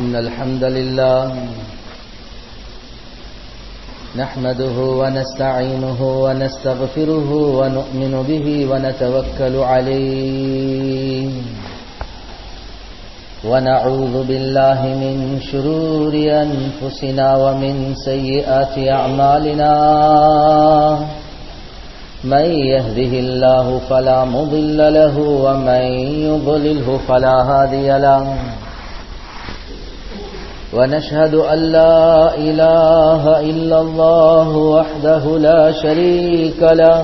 إن الحمد لله نحمده ونستعينه ونستغفره ونؤمن به ونتوكل عليه ونعوذ بالله من شرور أنفسنا ومن سيئات أعمالنا من يهده الله فلا مضل له ومن يضلله فلا هادي له ونشهد أن لا إله إلا الله وحده لا شريك له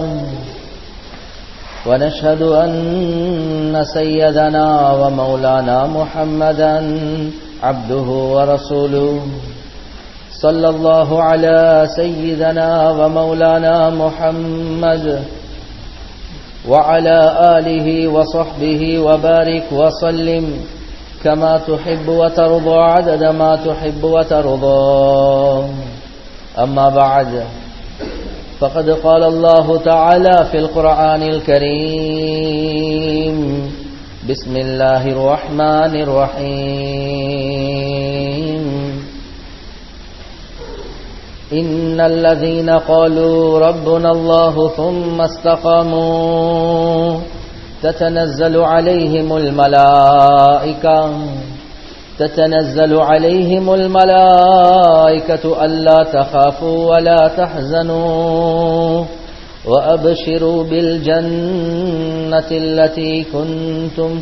ونشهد أن سيدنا ومولانا محمدا عبده ورسوله صلى الله على سيدنا ومولانا محمد وعلى آله وصحبه وبارك وسلم كما تحب وترضى عدد ما تحب وترضى أما بعد فقد قال الله تعالى في القرآن الكريم بسم الله الرحمن الرحيم إن الذين قالوا ربنا الله ثم استقاموا تتنزل عليهم الملائكة تتنزل عليهم الملائكة ألا تخافوا ولا تحزنوا وأبشروا بالجنة التي كنتم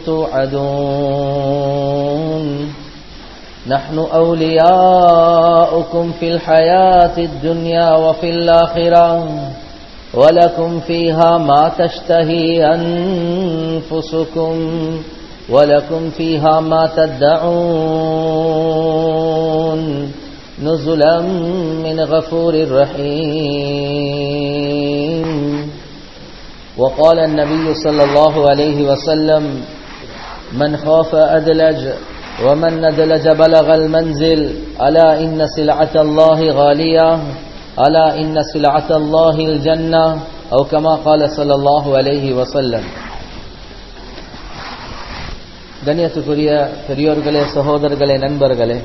توعدون نحن أولياؤكم في الحياة الدنيا وفي الآخرة ولكم فيها ما تشتهي أنفسكم ولكم فيها ما تدعون نزلا من غفور رحيم وقال النبي صلى الله عليه وسلم من خاف أدلج ومن ندلج بلغ المنزل ألا إن سلعة الله غالية ألا إن سلعة الله الجنة أو كما قال صلى الله عليه وسلم கண்ணியத்துக்குரிய பெரியோர்களே சகோதரர்களே நண்பர்களே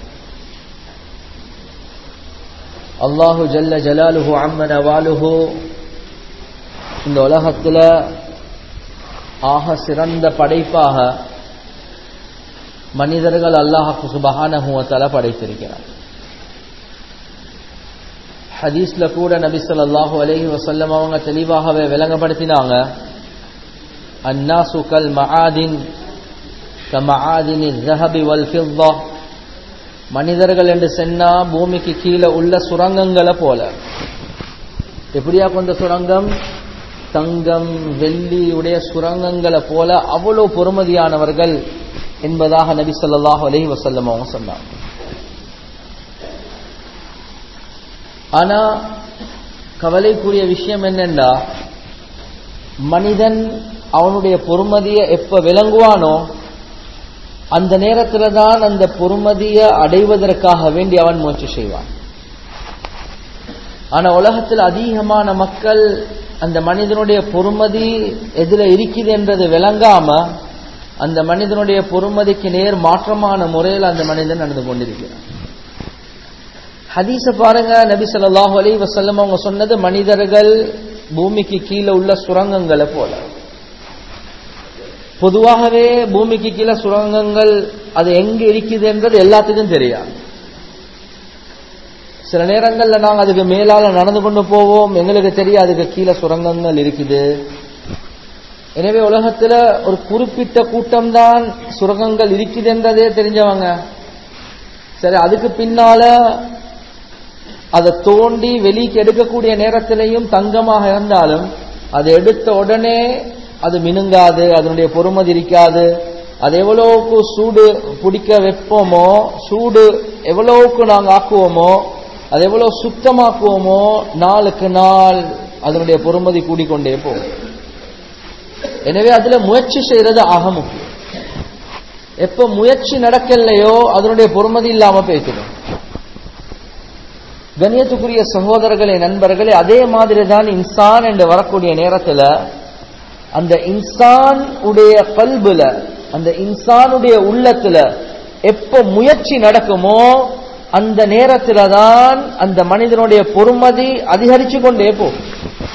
அல்லாஹு ஜல்ல ஜலாலுஹு அம்மன வாலுஹு இந்த உலகத்தில் ஆக சிறந்த படைப்பாக மனிதர்கள் அல்லாஹு சுபஹானஹுவத்தால படைத்திருக்கிறார் ஹதீஸ்ல கூட நபி சொல்லாஹு அலஹி வசல்லம் அவங்க தெளிவாகவே விளங்கப்படுத்தினாங்க அன்னாசு கல் மஆதின் கமஆதினி ஜஹபி வல் ஃபித்தா மனிதர்கள் என்று சொன்னா பூமிக்கு கீழே உள்ள சுரங்கங்களை போல எப்படியா கொண்ட சுரங்கம் தங்கம் வெள்ளி உடைய சுரங்கங்களை போல அவ்வளவு பொறுமதியானவர்கள் என்பதாக நபி சொல்லாஹு அலஹி வசல்லம் அவங்க சொன்னாங்க ஆனா கவலைக்குரிய விஷயம் என்னன்னா மனிதன் அவனுடைய பொறுமதியை எப்ப விளங்குவானோ அந்த நேரத்தில் தான் அந்த பொறுமதியை அடைவதற்காக வேண்டி அவன் முயற்சி செய்வான் ஆனா உலகத்தில் அதிகமான மக்கள் அந்த மனிதனுடைய பொறுமதி எதுல இருக்குது என்றது விளங்காம அந்த மனிதனுடைய பொறுமதிக்கு நேர் மாற்றமான முறையில் அந்த மனிதன் நடந்து கொண்டிருக்கிறான் ஹதீஸ பாருங்க நபி சொல்லாஹு அலி வசல்லம் அவங்க சொன்னது மனிதர்கள் பூமிக்கு கீழே உள்ள சுரங்கங்களை போல பொதுவாகவே பூமிக்கு கீழே சுரங்கங்கள் அது எங்க இருக்குது என்றது எல்லாத்துக்கும் தெரியாது சில நேரங்கள்ல நாங்க அதுக்கு மேலால நடந்து கொண்டு போவோம் எங்களுக்கு தெரியும் அதுக்கு கீழே சுரங்கங்கள் இருக்குது எனவே உலகத்துல ஒரு குறிப்பிட்ட கூட்டம் தான் சுரங்கங்கள் இருக்குது என்றதே தெரிஞ்சவங்க சரி அதுக்கு பின்னால அதை தோண்டி வெளிக்கு எடுக்கக்கூடிய நேரத்திலையும் தங்கமாக இருந்தாலும் அதை எடுத்த உடனே அது மினுங்காது அதனுடைய பொறுமதி இருக்காது அது எவ்வளவுக்கு சூடு பிடிக்க வைப்போமோ சூடு எவ்வளவுக்கு நாங்கள் ஆக்குவோமோ அது எவ்வளவு சுத்தமாக்குவோமோ நாளுக்கு நாள் அதனுடைய பொறுமதி கூடிக்கொண்டே போகும் எனவே அதுல முயற்சி செய்யறது ஆக முக்கியம் எப்ப முயற்சி நடக்கலையோ அதனுடைய பொறுமதி இல்லாம பேசிடும் கண்ணியத்துக்குரிய சகோதரர்களே நண்பர்களே அதே மாதிரி தான் இன்சான் என்று வரக்கூடிய நேரத்துல அந்த இன்சான் உடைய கல்புல அந்த இன்சானுடைய உள்ளத்துல எப்ப முயற்சி நடக்குமோ அந்த நேரத்துல தான் அந்த மனிதனுடைய பொறுமதி அதிகரிச்சு கொண்டே போகும்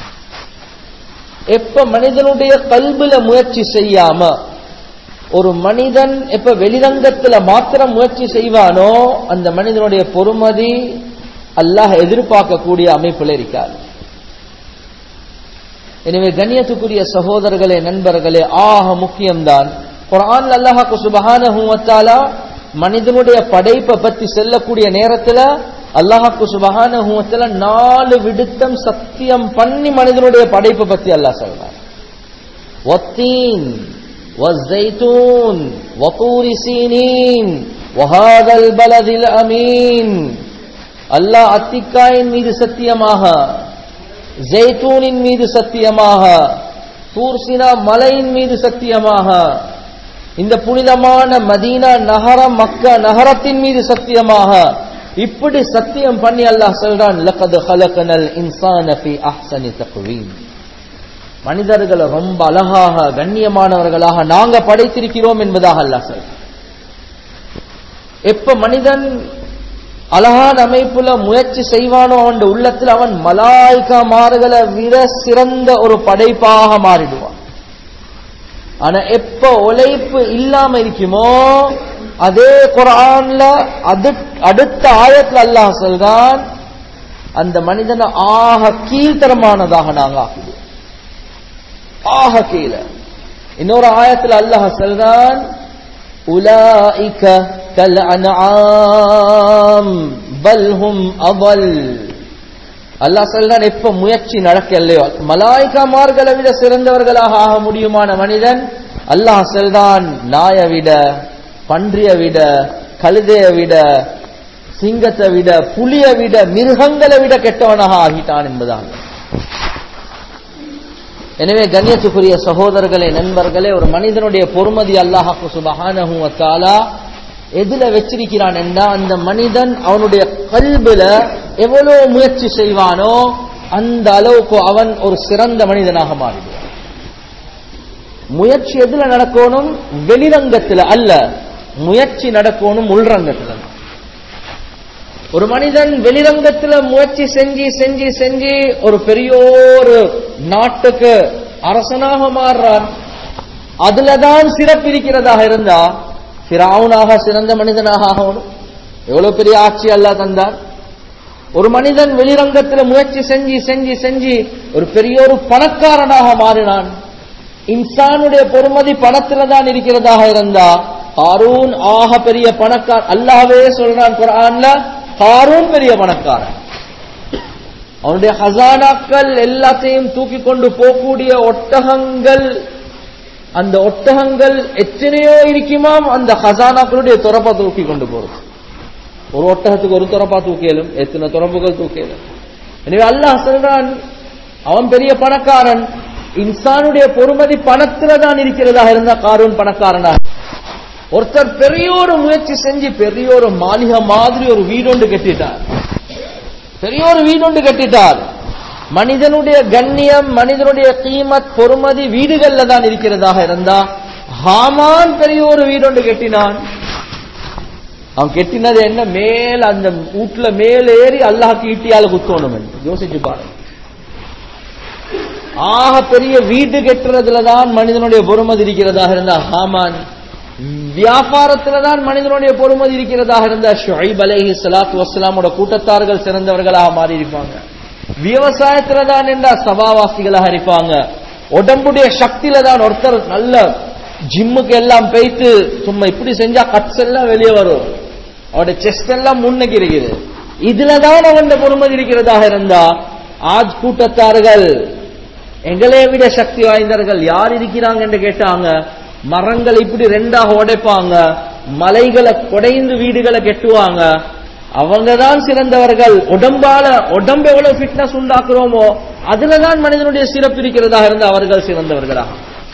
எப்ப மனிதனுடைய கல்வில முயற்சி செய்யாம ஒரு மனிதன் எப்ப வெளிரங்கத்துல மாத்திரம் முயற்சி செய்வானோ அந்த மனிதனுடைய பொறுமதி அல்லாஹ் எதிர்பார்க்கக்கூடிய அமைப்புல இருக்காது எனவே கண்ணியத்துக்குரிய சகோதரர்களே நண்பர்களே ஆக முக்கியம்தான் குரான் அல்லாஹாக்கு சுபஹானஹு வத்தாலா மனிதனுடைய படைப்பை பத்தி செல்லக்கூடிய நேரத்துல அல்லாஹாக்கு சுபஹானஹு வத்தாலா நாலு விடுத்தம் சத்தியம் பண்ணி மனிதனுடைய படைப்பை பத்தி அல்லாஹ் சொல்றார் والتين والزيتون وطور سينين وهذا البلد الأمين அல்லாஹ் அத்திக்காயின் மீது சத்தியமாக ஜெய்தூனின் மீது சத்தியமாக தூர்சினா மலையின் மீது சத்தியமாக இந்த புனிதமான மதீனா நகர மக்க நகரத்தின் மீது சத்தியமாக இப்படி சத்தியம் பண்ணி அல்லாஹ் சொல்றான் லகது ஹலகனல் இன்சான ஃபி அஹ்சனி தக்வீம் மனிதர்களை ரொம்ப அழகாக கண்ணியமானவர்களாக நாங்க படைத்திருக்கிறோம் என்பதாக அல்லாஹ் சொல்றான் எப்ப மனிதன் அழகான அமைப்புல முயற்சி செய்வானோ அவன் உள்ளத்தில் அவன் மலாய்கா மாறுகளை விட சிறந்த ஒரு படைப்பாக மாறிடுவான் ஆனா எப்ப உழைப்பு இல்லாம இருக்குமோ அதே குரான்ல அது அடுத்த ஆயத்துல அல்லாஹ் சொல்றான் அந்த மனிதனை ஆக கீழ்த்தரமானதாக நாங்க ஆக்குவோம் ஆக கீழ இன்னொரு ஆயத்துல அல்லாஹ் சொல்றான் உலாயிக கல் அன்ஆம் பல் ஹும் அபல் அல்லாஹ் சொல்றான் எப்ப முயற்சி நடக்கலையோ மலாய்க்காமார்களை விட சிறந்தவர்களாக ஆக முடியுமான மனிதன் அல்லாஹ் சொல்றான் நாயை விட பன்றியை விட கழுதைய விட சிங்கத்தை விட புலியை விட மிருகங்களை விட கெட்டவனாக ஆகிட்டான் என்பதாக எனவே கண்ணியத்துக்குரிய சகோதரர்களே நண்பர்களே ஒரு மனிதனுடைய பொறுமதி அல்லாஹாக்கு சுபஹானஹு வத்தாலா எதுல வச்சிருக்கிறான் என்றா அந்த மனிதன் அவனுடைய கல்வில எவ்வளவு முயற்சி செய்வானோ அந்த அளவுக்கு அவன் ஒரு சிறந்த மனிதனாக மாறிடுவான் முயற்சி எதுல நடக்கணும் வெளிரங்கத்துல அல்ல முயற்சி நடக்கணும் உள்ரங்கத்துல ஒரு மனிதன் வெளிரங்கத்துல முயற்சி செஞ்சு செஞ்சு செஞ்சு ஒரு பெரியோரு நாட்டுக்கு அரசனாக மாறுறான் அதுலதான் சிறப்பு இருக்கிறதாக இருந்தா பிராவுனாக சிறந்த மனிதனாக ஆகணும் எவ்வளவு பெரிய ஆட்சி அல்லா தந்தார் ஒரு மனிதன் வெளிரங்கத்துல முயற்சி செஞ்சு செஞ்சு செஞ்சு ஒரு பெரிய ஒரு பணக்காரனாக மாறினான் இன்சானுடைய பொறுமதி பணத்துல தான் இருக்கிறதாக இருந்தா காரூன் ஆக பெரிய பணக்கார அல்லாவே சொல்றான் குரான்ல காரூன் பெரிய பணக்காரன் அவனுடைய ஹசானாக்கள் எல்லாத்தையும் தூக்கி கொண்டு போகக்கூடிய ஒட்டகங்கள் அந்த ஒட்டகங்கள் எத்தனையோ இருக்குமாம் அந்த ஹசானாக்களுடைய துறப்பா தூக்கி கொண்டு போறது ஒரு ஒட்டகத்துக்கு ஒரு துறப்பா தூக்கியலும் எத்தனை துறப்புகள் தூக்கியலும் எனவே அல்லாஹ் சொல்றான் அவன் பெரிய பணக்காரன் இன்சானுடைய பொறுமதி பணத்துல தான் இருக்கிறதாக இருந்தா காரூன் பணக்காரனா ஒருத்தர் பெரிய ஒரு முயற்சி செஞ்சு பெரிய ஒரு மாளிகை மாதிரி ஒரு வீடொண்டு கட்டிட்டார் பெரிய ஒரு வீடொண்டு கட்டிட்டார் மனிதனுடைய கண்ணியம் மனிதனுடைய கீமத் பொறுமதி வீடுகள்ல தான் இருக்கிறதாக இருந்தா ஹாமான் பெரிய ஒரு வீடொண்டு கட்டினான் அவன் கெட்டினது என்ன மேல அந்த வீட்டுல மேல ஏறி அல்லாஹ் ஈட்டியால குத்தணும் யோசிச்சு பாருங்க ஆக பெரிய வீடு கெட்டுறதுல தான் மனிதனுடைய பொறுமதி இருக்கிறதாக இருந்தா ஹாமான் வியாபாரத்துல தான் மனிதனுடைய பொறுமதி இருக்கிறதாக இருந்தா ஷுஐப் அலைஹி ஸலாத்து வஸ்ஸலாமோட கூட்டத்தார்கள் சிறந்தவர்களாக மாறி இருப்பாங்க விவசாயத்துல தான் என்றா சபாவாசிகளாக இருப்பாங்க உடம்புடைய சக்தியில தான் ஒருத்தர் நல்ல ஜிம்முக்கு எல்லாம் போயிட்டு சும்மா இப்படி செஞ்சா கட்ஸ் எல்லாம் வெளியே வரும் அவருடைய செஸ்ட் எல்லாம் முன்னுக்கு இருக்குது இதுல தான் அவன் பொறுமதி இருக்கிறதாக இருந்தா ஆஜ் கூட்டத்தார்கள் எங்களை விட சக்தி வாய்ந்தவர்கள் யார் இருக்கிறாங்க என்று கேட்டாங்க மரங்களை இப்படி ரெண்டாக உடைப்பாங்க மலைகளை குடைந்து வீடுகளை கெட்டுவாங்க அவங்க தான் சிறந்தவர்கள் உடம்பால உடம்பு எவ்வளவு ஃபிட்னஸ் உண்டாக்குறோமோ அதுலதான் மனிதனுடைய சிறப்பு இருக்கிறதாக இருந்து அவர்கள் சிறந்தவர்களாக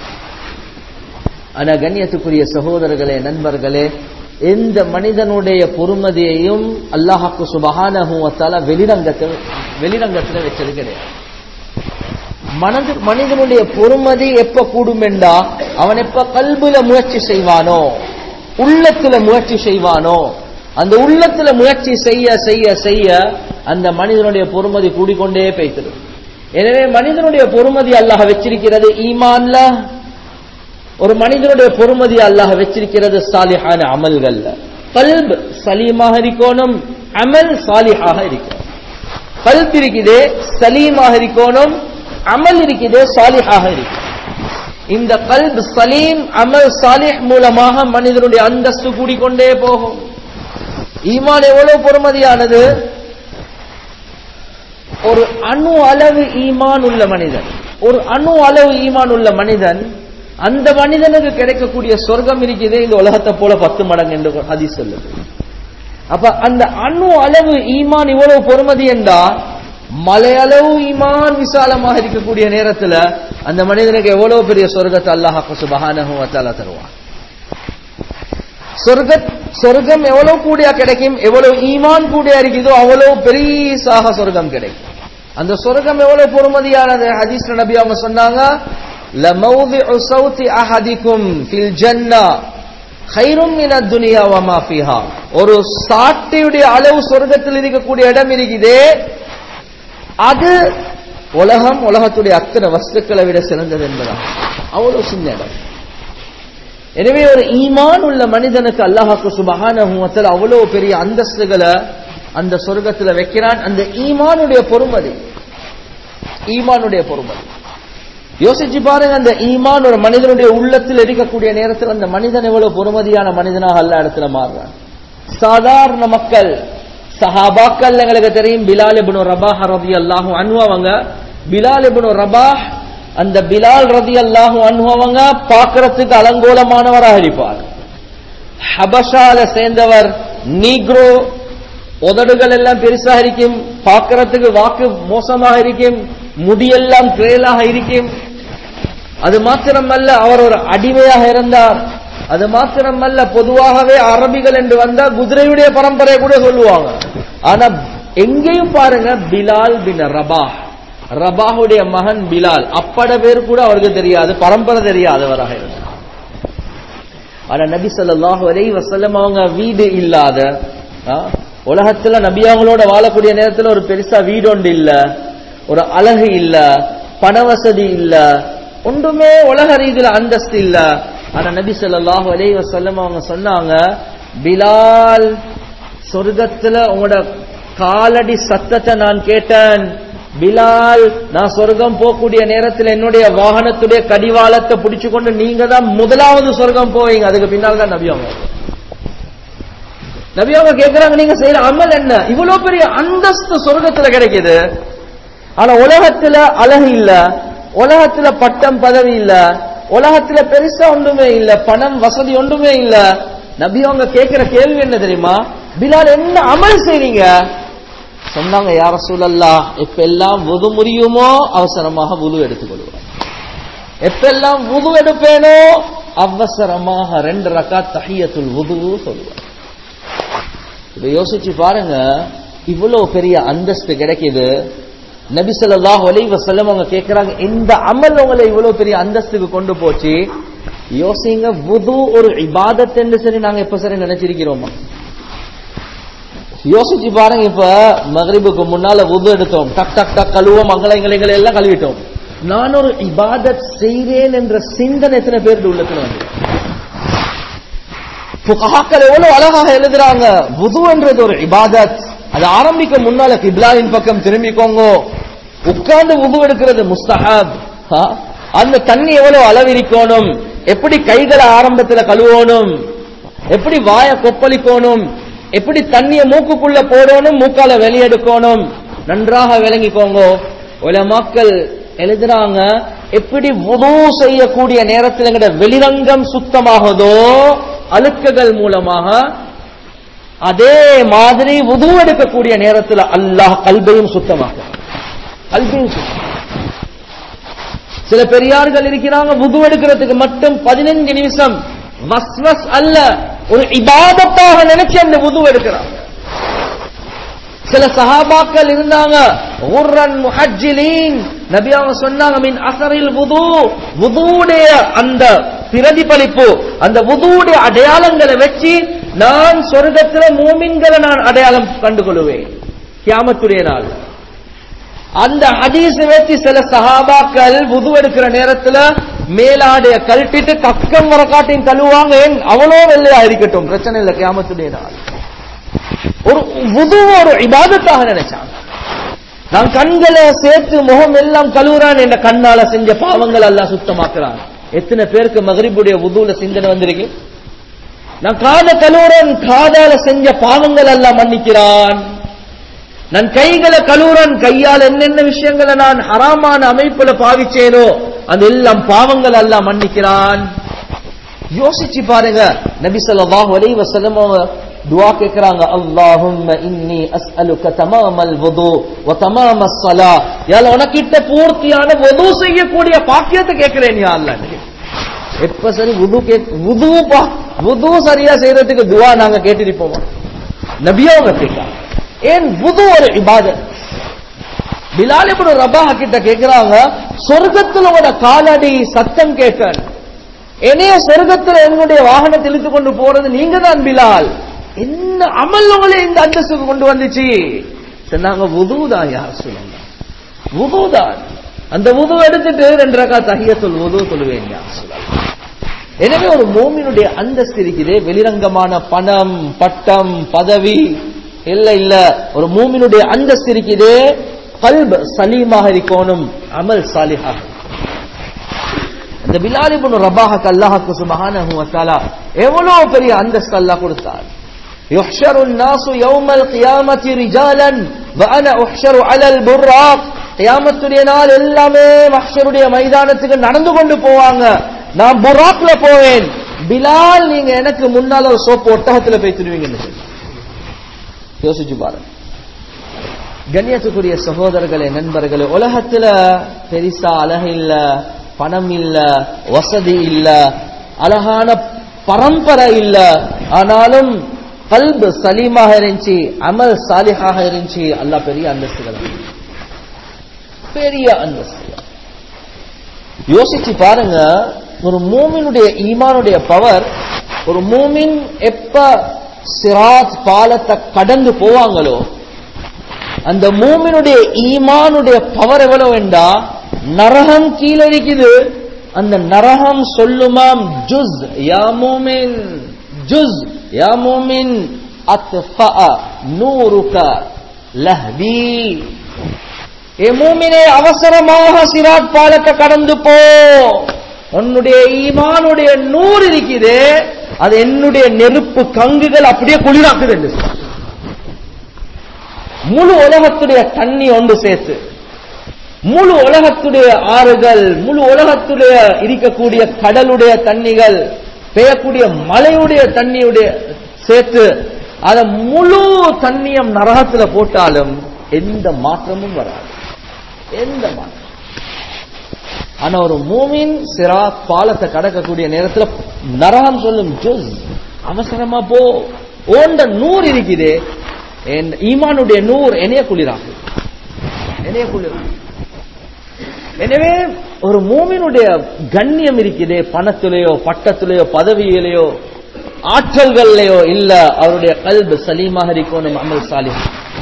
ஆனா கண்ணியத்துக்குரிய சகோதரர்களே நண்பர்களே எந்த மனிதனுடைய பொறுமதியையும் அல்லாஹாக்கு சுபகான வெளிரங்கத்தில் வெளிரங்கத்தில் வச்சது கிடையாது மனது மனிதனுடைய பொறுமதி எப்ப கூடும் என்றா அவன் எப்ப கல்புல முயற்சி செய்வானோ உள்ளத்துல முயற்சி செய்வானோ அந்த உள்ளத்துல முயற்சி செய்ய செய்ய செய்ய அந்த மனிதனுடைய பொறுமதி கூடிக்கொண்டே பேய்த்திடும் எனவே மனிதனுடைய பொறுமதி அல்லாஹ் வச்சிருக்கிறது ஈமான்ல ஒரு மனிதனுடைய பொறுமதி அல்லாஹ் வச்சிருக்கிறது சாலிஹான அமல்கள்ல கல்ப் சலீமாக இருக்கணும் அமல் சாலிஹாக இருக்கணும் கல்ப் இருக்குதே சலீமாக இருக்கணும் அமல் இருக்குதே சாலிஹாக இருக்கும் இந்த கல்ப் சலீம் அமல் சாலிஹ் மூலமாக மனிதனுடைய அந்தஸ்து கூடிக்கொண்டே போகும் ஈமான் எவ்வளவு பொறுமதியானது ஒரு அணு அளவு ஈமான் உள்ள மனிதன் ஒரு அணு அளவு ஈமான் உள்ள மனிதன் அந்த மனிதனுக்கு கிடைக்கக்கூடிய சொர்க்கம் இருக்குதே இந்த உலகத்தை போல பத்து மடங்கு என்று ஹதீஸ் சொல்லுது அப்ப அந்த அணு அளவு ஈமான் இவ்வளவு பொறுமதி என்றா மலையளவு ஈமான் விசாலமாக இருக்கக்கூடிய நேரத்துல அந்த மனிதனுக்கு எவ்வளவு பெரிய சொர்க்கத்தை அல்லாஹ் சுபஹானஹு வ தஆலா தருவான் சொர்க்க சொர்க்கம் எவ்வளவு கூடியா கிடைக்கும் எவ்வளவு ஈமான் கூடியா இருக்குதோ அவ்வளவு பெரியசாக சொர்க்கம் கிடைக்கும் அந்த சொர்க்கம் எவ்வளவு பொறுமதியானது ஹதீஸ் நபி அவங்க சொன்னாங்க لموضع صوت احدكم في الجنه خير من الدنيا وما فيها ஒரு சாட்டையுடைய அளவு சொர்க்கத்தில் இருக்கக்கூடிய இடம் இருக்குதே அது உலகம் உலகத்துடைய அத்தனை வஸ்துக்களை விட சிறந்தது என்பதா அவ்வளவு சின்ன இடம் எனவே ஒரு ஈமான் உள்ள மனிதனுக்கு அல்லாஹாக்கு சுபஹானஹு அவ்வளவு பெரிய அந்தஸ்துகளை அந்த சொர்க்கத்துல வைக்கிறான் அந்த ஈமானுடைய பொறுமதி ஈமானுடைய பொறுமதி யோசிச்சு பாருங்க அந்த ஈமான் ஒரு மனிதனுடைய உள்ளத்தில் இருக்கக்கூடிய நேரத்தில் அந்த மனிதன் எவ்வளவு பொறுமதியான மனிதனாக அல்ல இடத்துல மாறுறான் சாதாரண மக்கள் சஹாபாக்கள் எங்களுக்கு தெரியும் பிலால் இப்னு ரபாஹ் ரதி அல்லாஹு அனுபவங்க பிலால் இப்னு ரபாஹ் அந்த பிலால் ரதி அல்லாஹு அனுபவங்க பார்க்கறதுக்கு அலங்கோலமானவராக இருப்பார் ஹபஷால சேர்ந்தவர் நீக்ரோ உதடுகள் எல்லாம் பெருசாக இருக்கும் பார்க்கறதுக்கு வாக்கு மோசமாக இருக்கும் முடியெல்லாம் கிரேலாக இருக்கும் அது மாத்திரமல்ல அவர் ஒரு அடிமையாக இருந்தார் அது மாத்திரமல்ல பொதுவாகவே அரபிகள் என்று வந்தா குதிரையுடைய பரம்பரை கூட சொல்லுவாங்க ஆனா எங்கேயும் பாருங்க பிலால் பின் ரபாஹ் ரபாஹுடைய மகன் பிலால் அப்பட பேர் கூட அவருக்கு தெரியாது பரம்பரை தெரியாதவராக இருந்தார் ஆனா நபி ஸல்லல்லாஹு அலைஹி வஸல்லம் அவங்க வீடு இல்லாத ஆ, உலகத்துல நபி அவங்களோட வாழக்கூடிய நேரத்துல ஒரு பெருசா வீடு ஒன்று இல்ல ஒரு அழகு இல்ல பண வசதி இல்ல ஒன்றுமே உலக ரீதியில அந்தஸ்து இல்ல ஆனா நபி ஸல்லல்லாஹு அலைஹி வஸல்லம் அவங்க சொன்னாங்க பிலால் சொர்க்கத்துல உங்களோட காலடி சத்தத்தை நான் கேட்டேன் பிலால் நான் சொர்க்கம் போகக்கூடிய நேரத்தில் என்னுடைய வாகனத்துடைய கடிவாளத்தை பிடிச்சு கொண்டு நீங்க தான் முதலாவது சொர்க்கம் போவீங்க அதுக்கு பின்னால் தான் நபி அவங்க நபி அவங்க கேட்கிறாங்க நீங்க செய்யற அமல் என்ன இவ்வளவு பெரிய அந்தஸ்து சொர்க்கத்துல கிடைக்குது ஆனா உலகத்துல அழகு இல்ல உலகத்துல பட்டம் பதவி இல்ல உலகத்துல பெருசா ஒன்றுமே இல்ல பணம் வசதி ஒன்றுமே இல்ல நபி அவங்க கேட்கிற கேள்வி என்ன தெரியுமா பிலால் என்ன அமல் செய்றீங்க சொன்னாங்க யார சூழல்லா எப்பெல்லாம் வுது முடியுமோ அவசரமாக வுது எடுத்துக்கொள்வோம் எப்பெல்லாம் வுது எடுப்பேனோ அவசரமாக ரெண்டு ரக்கா தஹியத்துல் வுது சொல்லுவேன் இப்ப யோசிச்சு பாருங்க இவ்வளவு பெரிய அந்தஸ்து கிடைக்குது நபி ஸல்லல்லாஹு அலைஹி வஸல்லம் அவங்க கேக்குறாங்க இந்த அமல் உங்களை இவ்வளவு பெரிய அந்தஸ்துக்கு கொண்டு போச்சு யோசிங்க வுது ஒரு இபாதத் என்று சரி நாங்க எப்ப சரி நினைச்சிருக்கிறோமா யோசிச்சு பாருங்க இப்ப மகரிபுக்கு முன்னால வுது எடுத்தோம் டக் டக் டக் கழுவோம் அங்கல எங்களை எங்களை எல்லாம் கழுவிட்டோம் நான் ஒரு இபாதத் செய்வேன் என்ற சிந்தனை எத்தனை பேருக்கு உள்ளத்துல வந்து புகாக்கள் எவ்வளவு அழகாக எழுதுறாங்க வுது என்றது ஒரு இபாதத் அது ஆரம்பிக்க முன்னால கிப்லாவின் பக்கம் திரும்பிக்கோங்க உட்கார்ந்து வுது எடுக்கிறது முஸ்தஹப் ஆ? அந்த தண்ணி எவ்வளவு அளவிரிக்கணும் எப்படி கைகளை ஆரம்பத்துல கழுவணும் எப்படி வாய கொப்பளிக்கணும் எப்படி தண்ணிய மூக்குக்குள்ள போடணும் மூக்கால வெளியெடுக்கணும் நன்றாக விளங்கிக்கோங்க உலமாக்கள் எழுதுறாங்க எப்படி வுது செய்யக்கூடிய நேரத்தில் எங்கட வெளிரங்கம் சுத்தமாகுதோ அழுக்குகள் மூலமாக அதே மாதிரி வுது எடுக்கக்கூடிய நேரத்தில் அல்லாஹ் கல்பையும் சுத்தமாக்கும் கல்பையும் சுத்தம் சில பெரியார்கள் இருக்கிறாங்க வுது எடுக்கிறதுக்கு மட்டும் பதினஞ்சு நிமிஷம் வஸ்வஸ் அல்ல ஒரு இபாதத்தாக நினைச்சு அந்த வுது எடுக்கிறாங்க சில சஹாபாக்கள் இருந்தாங்க உர்ரன் முஹஜ்ஜிலீன் நபி அவங்க சொன்னாங்க மின் அசரில் வுது வுதுடைய அந்த பிரதிபலிப்பு அந்த வுதுவுடைய அடையாளங்களை வச்சு நான் சொர்க்கத்துல மூமின்களை நான் அடையாளம் கண்டுகொள்வேன் கியாமத்துடைய நாள் அந்த ஹதீஸ் வச்சு சில சஹாபாக்கள் வுது எடுக்கிற நேரத்துல மேலாடைய கழட்டிட்டு கக்கம் வரக்காட்டையும் கழுவாங்க ஏன் அவ்வளோ வெள்ளையா இருக்கட்டும் பிரச்சனை இல்லை கியாமத்துடைய நாள் ஒரு வுது ஒரு இபாதத்தாக நினைச்சாங்க நான் கண்களை சேர்த்து முகம் எல்லாம் கழுவுறான் என்ற கண்ணால செஞ்ச பாவங்கள் எல்லாம் சுத்தமாக்குறான் எத்தனை பேருக்கு மகரிபுடைய வுதுல சிந்தனை வந்திருக்கு நான் காத கழுவுறேன் காதால செஞ்ச பாவங்கள் எல்லாம் மன்னிக்கிறான் நான் கைகளை கழுவுறேன் கையால் என்னென்ன விஷயங்களை நான் ஹராமான அமைப்புல பாவிச்சேனோ அது எல்லாம் பாவங்கள் எல்லாம் மன்னிக்கிறான் யோசிச்சு பாருங்க நபி ஸல்லல்லாஹு அலைஹி வஸல்லம் அவங்க துஆ கேக்குறாங்க அல்லாஹும்ம இன்னி அஸ்அலுக தமாமல் வுது வ தமாமஸ் ஸலா யா அல்லாஹ் உனக்கிட்ட பூர்த்தியான வுது செய்யக்கூடிய பாக்கியத்தை கேக்குறேன் யா அல்லாஹ் எப்ப சரி வுது கே வுது பா வுது சரியா செய்யறதுக்கு துஆ நாங்க கேட்டிருப்போமா நபியா அவங்க கேட்காங்க ஏன் வுது ஒரு இபாதத் பிலால் இப்னு ரபாஹ் கிட்ட கேக்குறாங்க சொர்க்கத்துல உட காலடி சத்தம் கேட்கணும் என்னைய சொர்க்கத்துல என்னுடைய வாகனத்தை இழுத்து கொண்டு போறது நீங்க தான் பிலால் என்ன அமல் உங்களை இந்த அந்தஸ்துக்கு கொண்டு வந்துச்சு சொன்னாங்க வுதுதான் யார் சொல்லுங்க வுதுதான் அந்த வுது எடுத்துட்டு ரெண்டு ரக்கா தஹியத்துல் வுது சொல்லுவேன் யார் சொல்லலாம் எனவே ஒரு மோமினுடைய அந்தஸ்து இருக்குது வெளிரங்கமான பணம் பட்டம் பதவி இல்ல இல்ல ஒரு மூமினுடைய அந்தஸ்து இருக்குது கல்ப் சலீமாக இருக்கணும் அமல் சாலிஹாக இந்த பிலால் இப்னு ரபாஹக்கு அல்லாஹ்க்கு சுப்ஹானஹு வ தஆலா எவ்வளவு பெரிய அந்தஸ்து அல்லாஹ் கொடுத்தார் يحشر الناس يوم القيامة رجالا وأنا أحشر على البراق கியாமத்துடைய நாள் எல்லாமே மஹ்ஷருடைய மைதானத்துக்கு நடந்து கொண்டு போவாங்க நான் புராக்ல போவேன் பிலால் நீங்க எனக்கு முன்னால ஒரு சோப்பு ஒட்டகத்துல பேசிடுவீங்கன்னு சொல்லி யோசிச்சு பாருங்க கண்ணியத்துக்குரிய சகோதரர்களே நண்பர்களே உலகத்துல பெரிசா அழகு இல்ல பணம் இல்ல வசதி இல்ல அழகான பரம்பரை இல்ல ஆனாலும் கல்பு சலீமாக இருந்துச்சு அமல் சாலிஹாக இருந்துச்சு அல்லா பெரிய அந்தஸ்துகள் பெரிய அந்தஸ்து யோசிச்சு பாருங்க ஒரு மூமினுடைய ஈமானுடைய பவர் ஒரு மூமின் எப்ப சிராத் பாலத்தை கடந்து போவாங்களோ அந்த மூமினுடைய ஈமானுடைய பவர் எவ்வளவு வேண்டா நரகம் கீழே இருக்குது அந்த நரகம் சொல்லுமாம் ஜுஸ் யா மூமின் ஜுஸ் யா மூமின் அத்ஃபா நூருக லஹ்வி ஏ மூமினே அவசரமாக சிராத் பாலத்தை கடந்து போ உன்னுடைய ஈமானுடைய நூறு இருக்குது அது என்னுடைய நெருப்பு கங்குகள் அப்படியே குளிராக்குது என்று சொல்றார். முழு உலகத்துடைய தண்ணி ஒன்று சேர்த்து முழு உலகத்துடைய ஆறுகள் முழு உலகத்துடைய இருக்கக்கூடிய கடலுடைய தண்ணிகள் பெய்யக்கூடிய மலையுடைய தண்ணியுடைய சேர்த்து அத முழு தண்ணியம் நரகத்துல போட்டாலும் எந்த மாற்றமும் வராது எந்த மாற்றம் ஆனா ஒரு மூமின் சிரா பாலத்தை கடக்கக்கூடிய நேரத்துல நரகம் சொல்லும் ஜுஸ் அவசரமா போ ஓண்ட நூறு இருக்குது என் ஈமானுடைய நூறு என்னைய குளிராகு என்னைய குளிராகு எனவே ஒரு மூமினுடைய கண்ணியம் இருக்குது பணத்திலேயோ பட்டத்திலேயோ பதவியிலேயோ ஆற்றல்கள்லயோ இல்ல அவருடைய கல்பு சலீமாக இருக்கணும் அமல் சாலிஹ்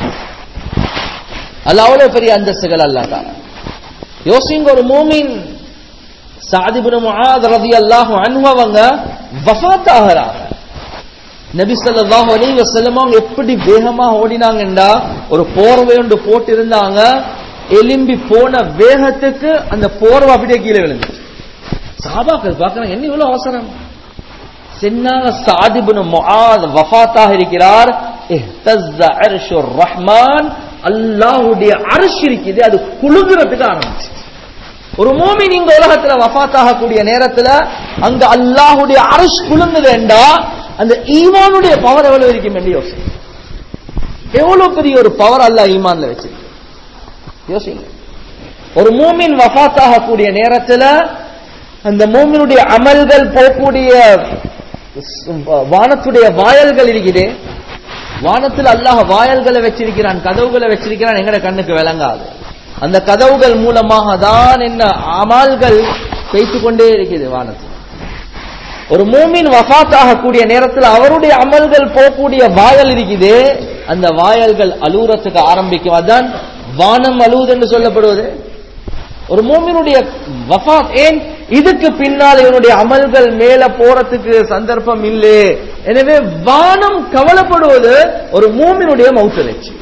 அல்ல அவ்வளவு பெரிய அந்தஸ்துகள் அல்ல தான் யோசிங்க ஒரு மூமின் சாதிபுன முஆத் ரலியல்லாஹு அன்ஹு அவங்க வஃபாத் ஆகறாங்க நபி ஸல்லல்லாஹு அலைஹி வஸல்லம் அவங்க எப்படி வேகமா ஓடினாங்கண்டா ஒரு போர்வை ஒன்று போட்டு இருந்தாங்க எலும்பி போன வேகத்துக்கு அந்த போர்வை அப்படியே கீழே விழுந்துச்சு சஹாபாக்கள் பார்க்கறாங்க என்ன இவ்வளவு அவசரம் சென்னாங்க சாதிபுன முஆத் வஃபாத்தாக இருக்கிறார் இஹ்தஸ்ஸ அர்ஷுர் ரஹ்மான் அல்லாஹ்வுடைய அர்ஷ் இருக்குது அது குலுங்குறதுக்கு ஆரம்பிச்சு ஒரு மூமின் இந்த உலகத்துல வஃபாத்தாக கூடிய நேரத்துல அங்க அல்லாஹ்வுடைய அர்ஷ் குலுங்குதேண்டா அந்த ஈமானுடைய பவர் எவ்வளவு இருக்கும் என்று யோசி எவ்வளவு பெரிய ஒரு பவர் அல்லாஹ் ஈமான்ல வச்சிருக்கு யோசிங்க ஒரு மூமின் வஃபாத்தாக கூடிய நேரத்துல அந்த மூமினுடைய அமல்கள் போகக்கூடிய வானத்துடைய வாயல்கள் இருக்குது வானத்தில் அல்லாஹ் வாயல்களை வச்சிருக்கிறான் கதவுகளை வச்சிருக்கிறான் எங்கட கண்ணுக்கு விளங்காது அந்த கதவுகள் மூலமாக தான் என்ன அமால்கள் பேசிக் கொண்டே இருக்குது வானத்தில் ஒரு மூமின் வஃபாத் ஆகக்கூடிய நேரத்தில் அவருடைய அமல்கள் போகக்கூடிய வாயல் இருக்குது அந்த வாயல்கள் அலூரத்துக்கு ஆரம்பிக்கும் அதான் வானம் அழுவது என்று சொல்லப்படுவது ஒரு மூமினுடைய வஃபாத் ஏன் இதுக்கு பின்னால் இவனுடைய அமல்கள் மேல போறதுக்கு சந்தர்ப்பம் இல்லை எனவே வானம் கவலைப்படுவது ஒரு மூமினுடைய மௌத்தலட்சி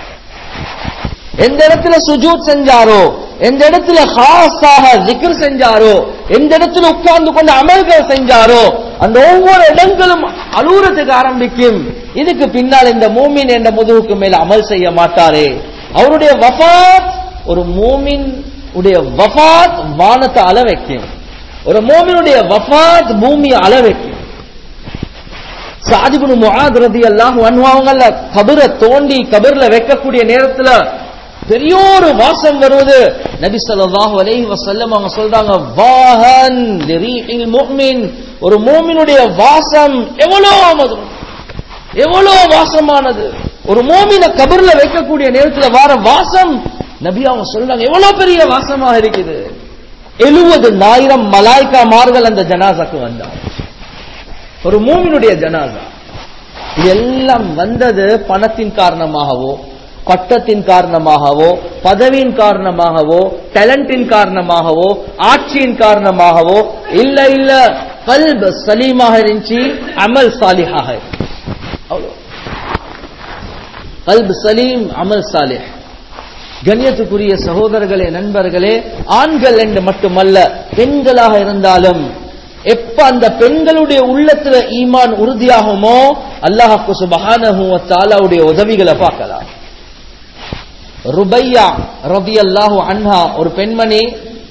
எந்த இடத்துல சுஜூத் செஞ்சாரோ எந்த இடத்துல ஹாஸாக ஜிக்ர் செஞ்சாரோ எந்த இடத்துல உட்கார்ந்து கொண்டு அமல்கள் செஞ்சாரோ அந்த ஒவ்வொரு இடங்களும் அலூரத்துக்கு ஆரம்பிக்கும் இதுக்கு பின்னால் இந்த மூமின் என்ற முதுகுக்கு மேல அமல் செய்ய மாட்டாரே அவருடைய வஃபாத் ஒரு மூமின் உடைய வஃபாத் வானத்தை அள வைக்கும் ஒரு மூமினுடைய வஃபாத் பூமியை அள வைக்கும் சாதிபுனு முஆத் ரலியல்லாஹு அன்ஹு அவங்கள கபரை தோண்டி கபர்ல வைக்கக்கூடிய நேரத்துல பெரிய ஒரு வாசம் வருவது நபி ஸல்லல்லாஹு அலைஹி வஸல்லம் அவங்க சொல்றாங்க வாஹன் லிரீஹில் முஃமின் ஒரு மூமினுடைய வாசம் எவ்வளவு மதுரம் எவ்வளவு வாசமானது ஒரு மூமின கபர்ல வைக்கக்கூடிய நேரத்துல வார வாசம் நபி அவங்க சொல்றாங்க எவ்வளவு பெரிய வாசமாக இருக்குது எழுபது ஆயிரம் மலாய்க்காமார்கள் அந்த ஜனாசாக்கு வந்தார் ஒரு மூமினுடைய ஜனாசா இதெல்லாம் வந்தது பணத்தின் காரணமாகவோ பட்டத்தின் காரணமாகவோ பதவியின் காரணமாகவோ டேலண்டின் காரணமாகவோ ஆட்சியின் காரணமாகவோ இல்ல இல்ல கல்ப சலீமாக இருந்துச்சு அமல் சாலிஹாக இருந்துச்சு. அவ்வளவு கல்பு சலீம் அமல் சாலிஹ் கண்ணியத்துக்குரிய சகோதரர்களே நண்பர்களே ஆண்கள் என்று மட்டுமல்ல பெண்களாக இருந்தாலும் எப்ப அந்த பெண்களுடைய உள்ளத்துல ஈமான் உறுதியாகுமோ அல்லாஹு சுபஹானஹு வ தஆலாவுடைய உதவிகளை பார்க்கலாம் ருபையா ரலியல்லாஹு அன்ஹா ஒரு பெண்மணி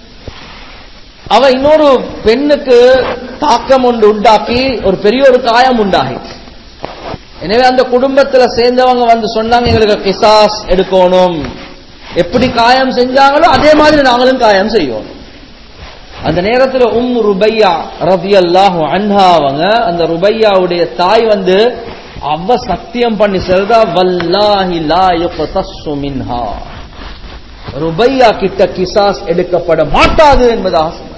அவ இன்னொரு பெண்ணுக்கு தாக்கம் ஒன்று உண்டாக்கி ஒரு பெரிய ஒரு காயம் உண்டாகிச்சு எனவே அந்த குடும்பத்துல சேர்ந்தவங்க வந்து சொன்னாங்க எங்களுக்கு கிசாஸ் எடுக்கணும் எப்படி காயம் செஞ்சாங்களோ அதே மாதிரி நாங்களும் காயம் செய்வோம் அந்த நேரத்துல உம் ருபையா ரதியல்லாஹு அன்ஹா அவங்க அந்த ருபையாவுடைய தாய் வந்து அவ சத்தியம் பண்ணி சொல்றா வல்லாஹி லா யுக்தஸ்ஸு மின்ஹா ருபையா கிட்ட கிசாஸ் எடுக்கப்பட மாட்டாது என்பதாக சொன்னார்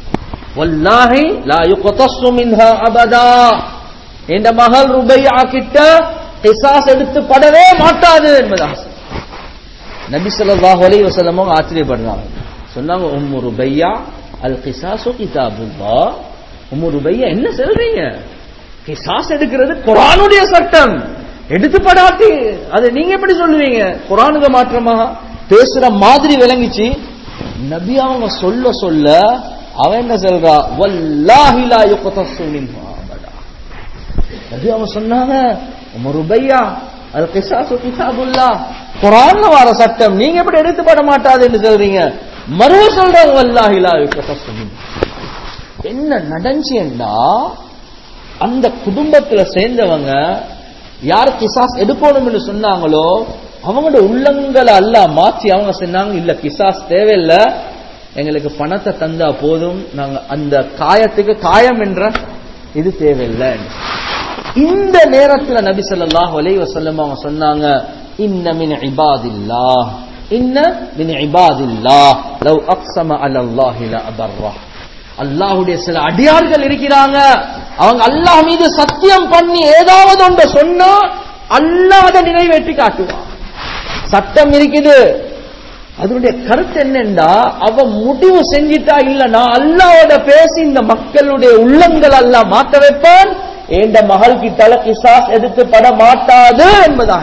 வல்லாஹி லா யுக்தஸ்ஸு மின்ஹா அபதா என்ற மகள் ருபையா கிட்ட கிசாஸ் எடுத்து படவே மாட்டாது என்பதாக சொன்னார். நபி ஸல்லல்லாஹு அலைஹி வஸல்லம் அவங்க ஆச்சரியப்படுறாங்க சொன்னாங்க உம்மு ருபையா அல் கிசாசு கிதாபுல்லாஹ் உம்மு ருபையா என்ன சொல்றீங்க கிசாஸ் எடுக்கிறது குர்ஆனுடைய சட்டம் எடுத்து படாட்டி அது நீங்க எப்படி சொல்லுவீங்க குர்ஆனுக்கு மாற்றமாக பேசுற மாதிரி விளங்கிச்சு நபி அவங்க சொல்ல சொல்ல அவன் என்ன சொல்றா வல்லாஹி லா யுக்தஸு மின்ஹா அபதா நபி அவங்க சொன்னாங்க உம்மு ருபையா அல் கிசாசு கிதாபுல்லாஹ் குர்ஆன்ல வர சட்டம் நீங்க எப்படி எடுத்து பட மாட்டாதுன்னு சொல்றீங்க மறுவ சொல்றாங்க வல்லாஹி லா யுக்தஸு மின்ஹா என்ன நடந்துச்சுன்னா அந்த குடும்பத்துல சேர்ந்தவங்க யார் கிசாஸ் எடுக்கணும்னு சொன்னாங்களோ அவங்களோட உள்ளங்களை அல்ல மாற்றி அவங்க சொன்னாங்க இல்ல கிசாஸ் தேவையில்ல எங்களுக்கு பணத்தை தந்தா போதும் நாங்க அந்த காயத்துக்கு காயம் என்ற இது தேவையில்லை இந்த நேரத்துல நபி ஸல்லல்லாஹு அலைஹி வஸல்லம் அவங்க சொன்னாங்க இன்ன மின் இபாதில்லாஹ் இன்ன மின் இபாதில்லாஹ் லவ் அக்ஸம அலல்லாஹி ல அபர்ரா அல்லாஹுடைய சில அடியார்கள் இருக்கிறாங்க அவங்க அல்லாஹ் மீது சத்தியம் பண்ணி ஏதாவது ஒன்று சொன்னா அல்லாஹ் அதை நிறைவேற்றி காட்டுவான் சட்டம் இருக்குது அதனுடைய கருத்து என்னண்டா அவ முடிவு செஞ்சிட்டா இல்ல நான் அல்லாவோட பேசி இந்த மக்களுடைய உள்ளங்கள் அல்லாஹ் மாத்த வைப்பான் ஏண்ட மகள் கிட்டால கிசாஸ் எடுத்து பட மாட்டாது என்பதான்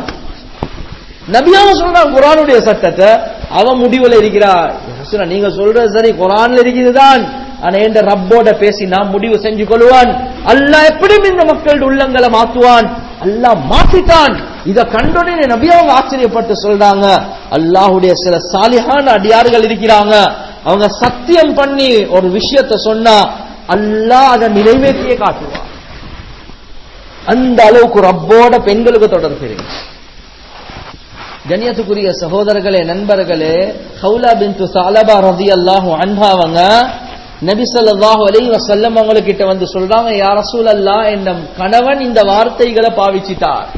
நபியாவ சொல்றான் குரானுடைய சட்டத்தை அவன் முடிவுல இருக்கிறா ரசூலா, நீங்க சொல்றது சரி குரான்ல இருக்குதுதான் ஆனா என்ற ரப்போட பேசி நான் முடிவு செஞ்சு கொள்வான் அல்லாஹ் எப்படியும் இந்த மக்களுடைய உள்ளங்களை மாத்துவான் அல்லாஹ் மாத்திட்டான் இத கண்டோடனே நபி அவங்க ஆச்சரியப்பட்டு சொல்றாங்க அல்லாஹ்வுடைய சில சாலிஹான அடியார்கள் இருக்கிறாங்க அவங்க சத்தியம் பண்ணி ஒரு விஷயத்தை சொன்னா அல்லாஹ் அதை நிறைவேற்றியே காட்டுவான் அந்த அளவுக்கு ரப்போட பெண்களுக்கு தொடர்பு இருக்கு கண்ணியத்துக்குரிய சகோதரர்களே நண்பர்களே ஹவுலா பின் சாலபா ரதி அல்லாஹு அன்ஹாவங்க நபி ஸல்லல்லாஹு அலைஹி வஸல்லம் அவங்க கிட்ட வந்து சொல்றாங்க யா ரசூலல்லாஹ் என் கணவன் இந்த வார்த்தைகளை பாவிச்சிட்டார்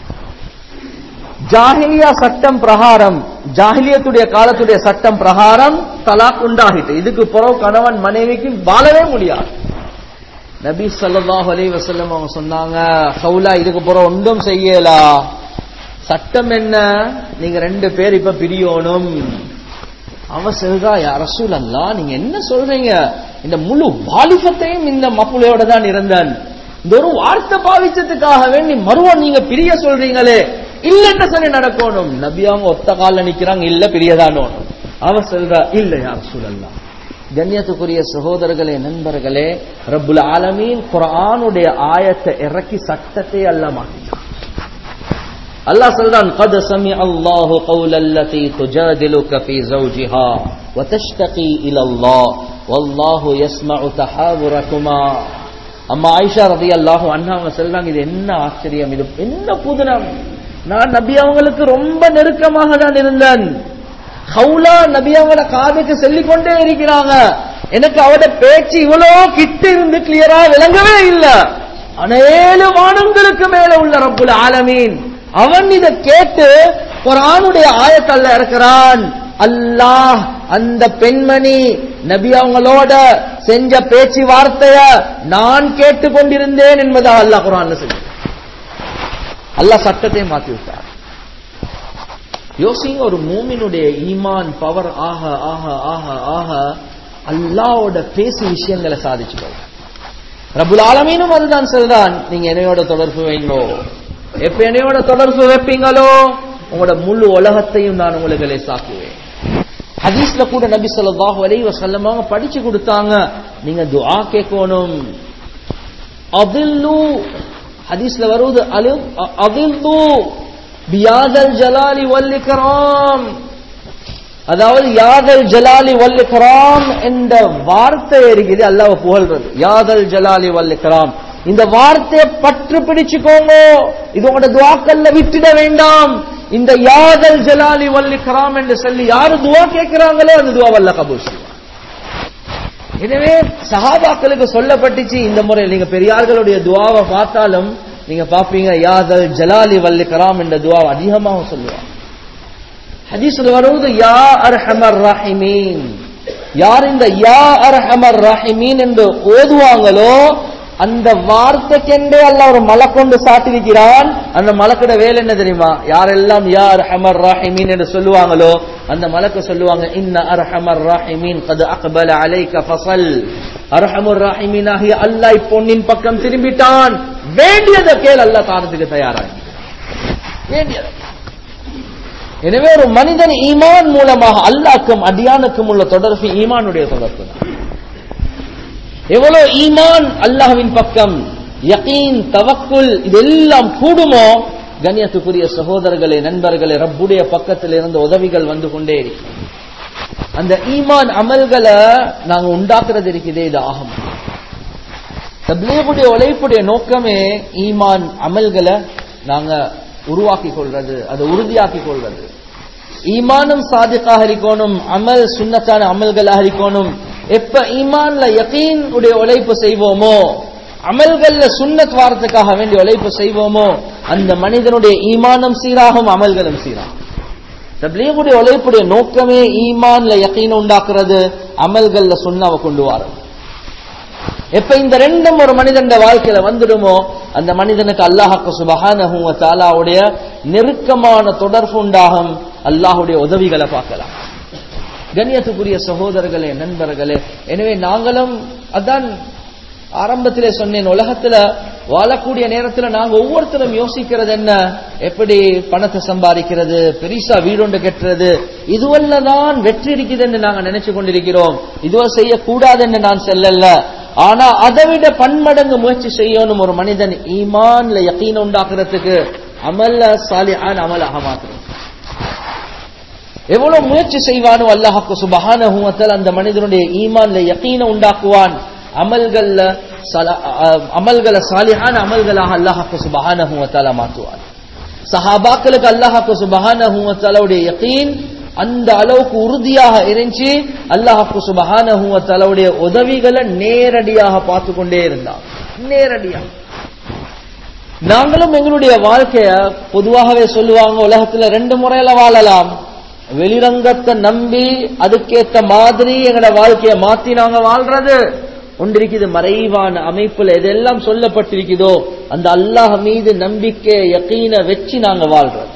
ஜாஹிலியா சட்டம் பிரகாரம் ஜாஹிலியத்துடைய காலத்துடைய சட்டம் பிரகாரம் தலாக் உண்டாகிட்டு இதுக்கு பிறகு கணவன் மனைவிக்கு வாழவே முடியாது நபி ஸல்லல்லாஹு அலைஹி வஸல்லம் அவங்க சொன்னாங்க ஹவுலா இதுக்கு புறம் ஒன்றும் செய்யலா சட்டம் என்ன நீங்க ரெண்டு பேர் இப்ப பிரியணும் அவ சொல்றா யா ரசூலல்லா நீங்க என்ன சொல்றீங்க இந்த முழு வாலிபத்தையும் இந்த மப்புளையோட தான் இருந்தேன் இந்த ஒரு வார்த்தை பாவிச்சதுக்காக வேண்டி மறுவன் நீங்க பிரிய சொல்றீங்களே இல்லன்னு சொல்லி நடக்கணும் நபி அவங்க ஒத்த கால நிக்கிறாங்க இல்ல பிரியதானோம் அவ சொல்றா இல்ல யா ரசூலல்லா கண்ணியத்துக்குரிய சகோதரர்களே நண்பர்களே ரப்புல் ஆலமீன் குர்ஆனுடைய ஆயத்தை இறக்கி சட்டத்தை அல்ல மாற்றிட்டான் அல்லாஹ் சொல்றான் قد سمع الله قول التي تجادلك في زوجها وتشتكي الى الله والله يسمع تحاوركما அம்மா ஆயிஷா ரலியல்லாஹு அன்ஹா அவங்க சொல்றாங்க இது என்ன ஆச்சரியம் இது என்ன புதுனம் நான் நபி அவங்களுக்கு ரொம்ப நெருக்கமாக தான் இருந்தேன் ஹவுலா நபி அவங்களோட காதுக்கு சொல்லிக் கொண்டே இருக்கிறாங்க எனக்கு அவட பேச்சு இவ்வளவு கிட்ட இருந்து கிளியரா விளங்கவே இல்ல அனேழு வானங்களுக்கு மேல உள்ள ரப்புல் ஆலமீன் அவன் இதை கேட்டு குரானுடைய ஆயத்தல்ல இருக்கிறான் அல்லாஹ் அந்த பெண்மணி நபி அவங்களோட செஞ்ச பேச்சு வார்த்தைய நான் கேட்டுக் கொண்டிருந்தேன் என்பதா அல்லாஹ் குரான்ல சொல்லி அல்லாஹ் சட்டத்தை மாத்தி விட்டார் யோசிங்க ஒரு மூமினுடைய ஈமான் பவர் ஆக ஆக ஆக ஆக அல்லாவோட பேசி விஷயங்களை சாதிச்சுக்கோ ரபுல் ஆலமீனும் அதுதான் சொல்றான் நீங்க என்னையோட தொடர்பு வைங்கோ எப்ப என்னையோட தொடர்பு வைப்பீங்களோ உங்களோட முழு உலகத்தையும் நான் உங்களுக்கு லேசாக்குவேன் ஹதீஸ்ல கூட நபி ஸல்லல்லாஹு அலைஹி வஸல்லம் அவங்க படிச்சு கொடுத்தாங்க நீங்க துஆ கேட்கணும் அதில்லு ஹதீஸ்ல வருது அலு அதில்லு பியாதல் ஜலாலி வல் இக்ராம் அதாவது யாதல் ஜலாலி வல் இக்ராம் என்ற வார்த்தை இருக்குது அல்லாஹ் புகழ்றது யாதல் ஜலாலி வல் இக்ராம் இந்த வார்த்தையை பற்று பிடிச்சுக்கோங்க இது உங்களோட துவாக்கல்ல விட்டுட வேண்டாம் இந்த யாதல் ஜலாலி வல் இக்ராம் என்று சொல்லி யாரு துவா கேட்கிறாங்களோ அந்த துவா வல்ல கபூல் செய்வார் எனவே சஹாபாக்களுக்கு சொல்லப்பட்டுச்சு இந்த முறை நீங்க பெரியார்களுடைய துவாவை பார்த்தாலும் நீங்க பாப்பீங்க யாதல் ஜலாலி வல் இக்ராம் என்ற துவா அதிகமாக சொல்லுவாங்க ஹதீஸ்ல வருவது யா அர்ஹமர் ராஹிமீன் யார் இந்த யா அர்ஹமர் ராஹிமீன் என்று ஓதுவாங்களோ அந்த வார்த்தைக்கென்றே அல்ல ஒரு மலை கொண்டு சாட்டிருக்கிறான் அந்த மலக்கிட வேலை என்ன தெரியுமா யாரெல்லாம் யா அர்ஹமர் ராஹிமீன் என்று சொல்லுவாங்களோ அந்த மலக்கு சொல்லுவாங்க இன்ன அர்ஹமர் ராஹிமீன் கது அக்பல அலைக்க ஃபசல் அர்ஹமுர் ராஹிமீன் ஆகிய அல்லாஹ் பொன்னின் பக்கம் திரும்பிட்டான் வேண்டியதை கேள் அல்லாஹ் தாரத்துக்கு தயாராகி வேண்டியதை எனவே ஒரு மனிதன் ஈமான் மூலமாக அல்லாக்கும் அடியானுக்கும் உள்ள தொடர்பு ஈமானுடைய தொடர்பு தான் எவ்வளவு ஈமான் அல்லாஹ்வின் பக்கம் யகீன் தவக்குல் இதெல்லாம் கூடுமோ கண்ணியத்துக்குரிய சகோதரர்களே நண்பர்களே ரப்புடைய பக்கத்தில் இருந்து உதவிகள் வந்து கொண்டே இருக்கு அந்த ஈமான் அமல்களை நாங்க உண்டாக்குறது இருக்குதே இது ஆகும் தப்லீகுடைய உழைப்புடைய நோக்கமே ஈமான் அமல்களை நாங்க உருவாக்கி கொள்றது அதை உறுதியாக்கி கொள்றது ஈமானும் சாதிக்காக இருக்கணும் அமல் சுண்ணத்தான அமல்களாக இருக்கணும் எப்ப ஈமான்ல யகீன் உடைய உழைப்பு செய்வோமோ அமல்கள்ல சுண்ணத் வாரத்துக்காக வேண்டிய உழைப்பு செய்வோமோ அந்த மனிதனுடைய ஈமானம் சீராகும் அமல்களும் சீராகும் தப்லீகுடைய உழைப்புடைய நோக்கமே ஈமான்ல யகீன் உண்டாக்குறது அமல்கள்ல சுண்ணாவை கொண்டு வரது எப்ப இந்த ரெண்டும் ஒரு மனிதன் வாழ்க்கையில வந்துடுமோ அந்த மனிதனுக்கு அல்லாஹாக்கு சுபஹானஹு வ தஆலாவுடைய நெருக்கமான தொடர்பு உண்டாகும் அல்லாஹ்வுடைய உதவிகளை பார்க்கலாம் கண்ணியத்துக்குரிய சகோதரர்களே நண்பர்களே எனவே நாங்களும் அதான் ஆரம்பத்திலே சொன்னேன் உலகத்துல வாழக்கூடிய நேரத்துல நாங்க ஒவ்வொருத்தரும் யோசிக்கிறது என்ன எப்படி பணத்தை சம்பாதிக்கிறது பெரிசா வீடொண்டு கட்டுறது இதுவல்லதான் வெற்றி இருக்குதுன்னு நாங்க நினைச்சு கொண்டிருக்கிறோம் இதுவோ செய்யக்கூடாதுன்னு நான் செல்லல ஆனா அதை விட பன்மடங்கு முயற்சி செய்யணும் ஒரு மனிதன் ஈமான்ல யக்கீன் உண்டாக்குறதுக்கு அமல்ல சாலிஹான் அமலாக மாத்திரம் எவ்வளவு முயற்சி செய்வானோ அல்லாஹாக்கு சுபஹானஹு வ தஆலா அந்த மனிதனுடைய ஈமான்ல யக்கீன உண்டாக்குவான் அமல்கள்ல அமல்களை சாலிஹான அமல்களாக அல்லாஹாக்கு சுபஹானஹு வ தஆலா மாற்றுவான் சஹாபாக்களுக்கு அல்லாஹாக்கு சுபஹானஹு வ தஆலாவுடைய யக்கீன் அந்த அளவுக்கு உறுதியாக இருந்துச்சு அல்லாஹாக்கு சுபஹானஹு வ தஆலாவுடைய உதவிகளை நேரடியாக பார்த்து கொண்டே இருந்தான் நேரடியாக நாங்களும் எங்களுடைய வாழ்க்கைய பொதுவாகவே சொல்லுவாங்க உலகத்துல ரெண்டு முறையில வாழலாம் வெளிரங்கத்தை நம்பி அதுக்கேத்த மாதிரி எங்களோட வாழ்க்கைய மாத்தி நாங்க வாழ்றது ஒன்றிருக்குது மறைவான அமைப்புல எதெல்லாம் சொல்லப்பட்டிருக்குதோ அந்த அல்லாஹ் மீது நம்பிக்கை யக்கீன வச்சு நாங்க வாழ்றோம்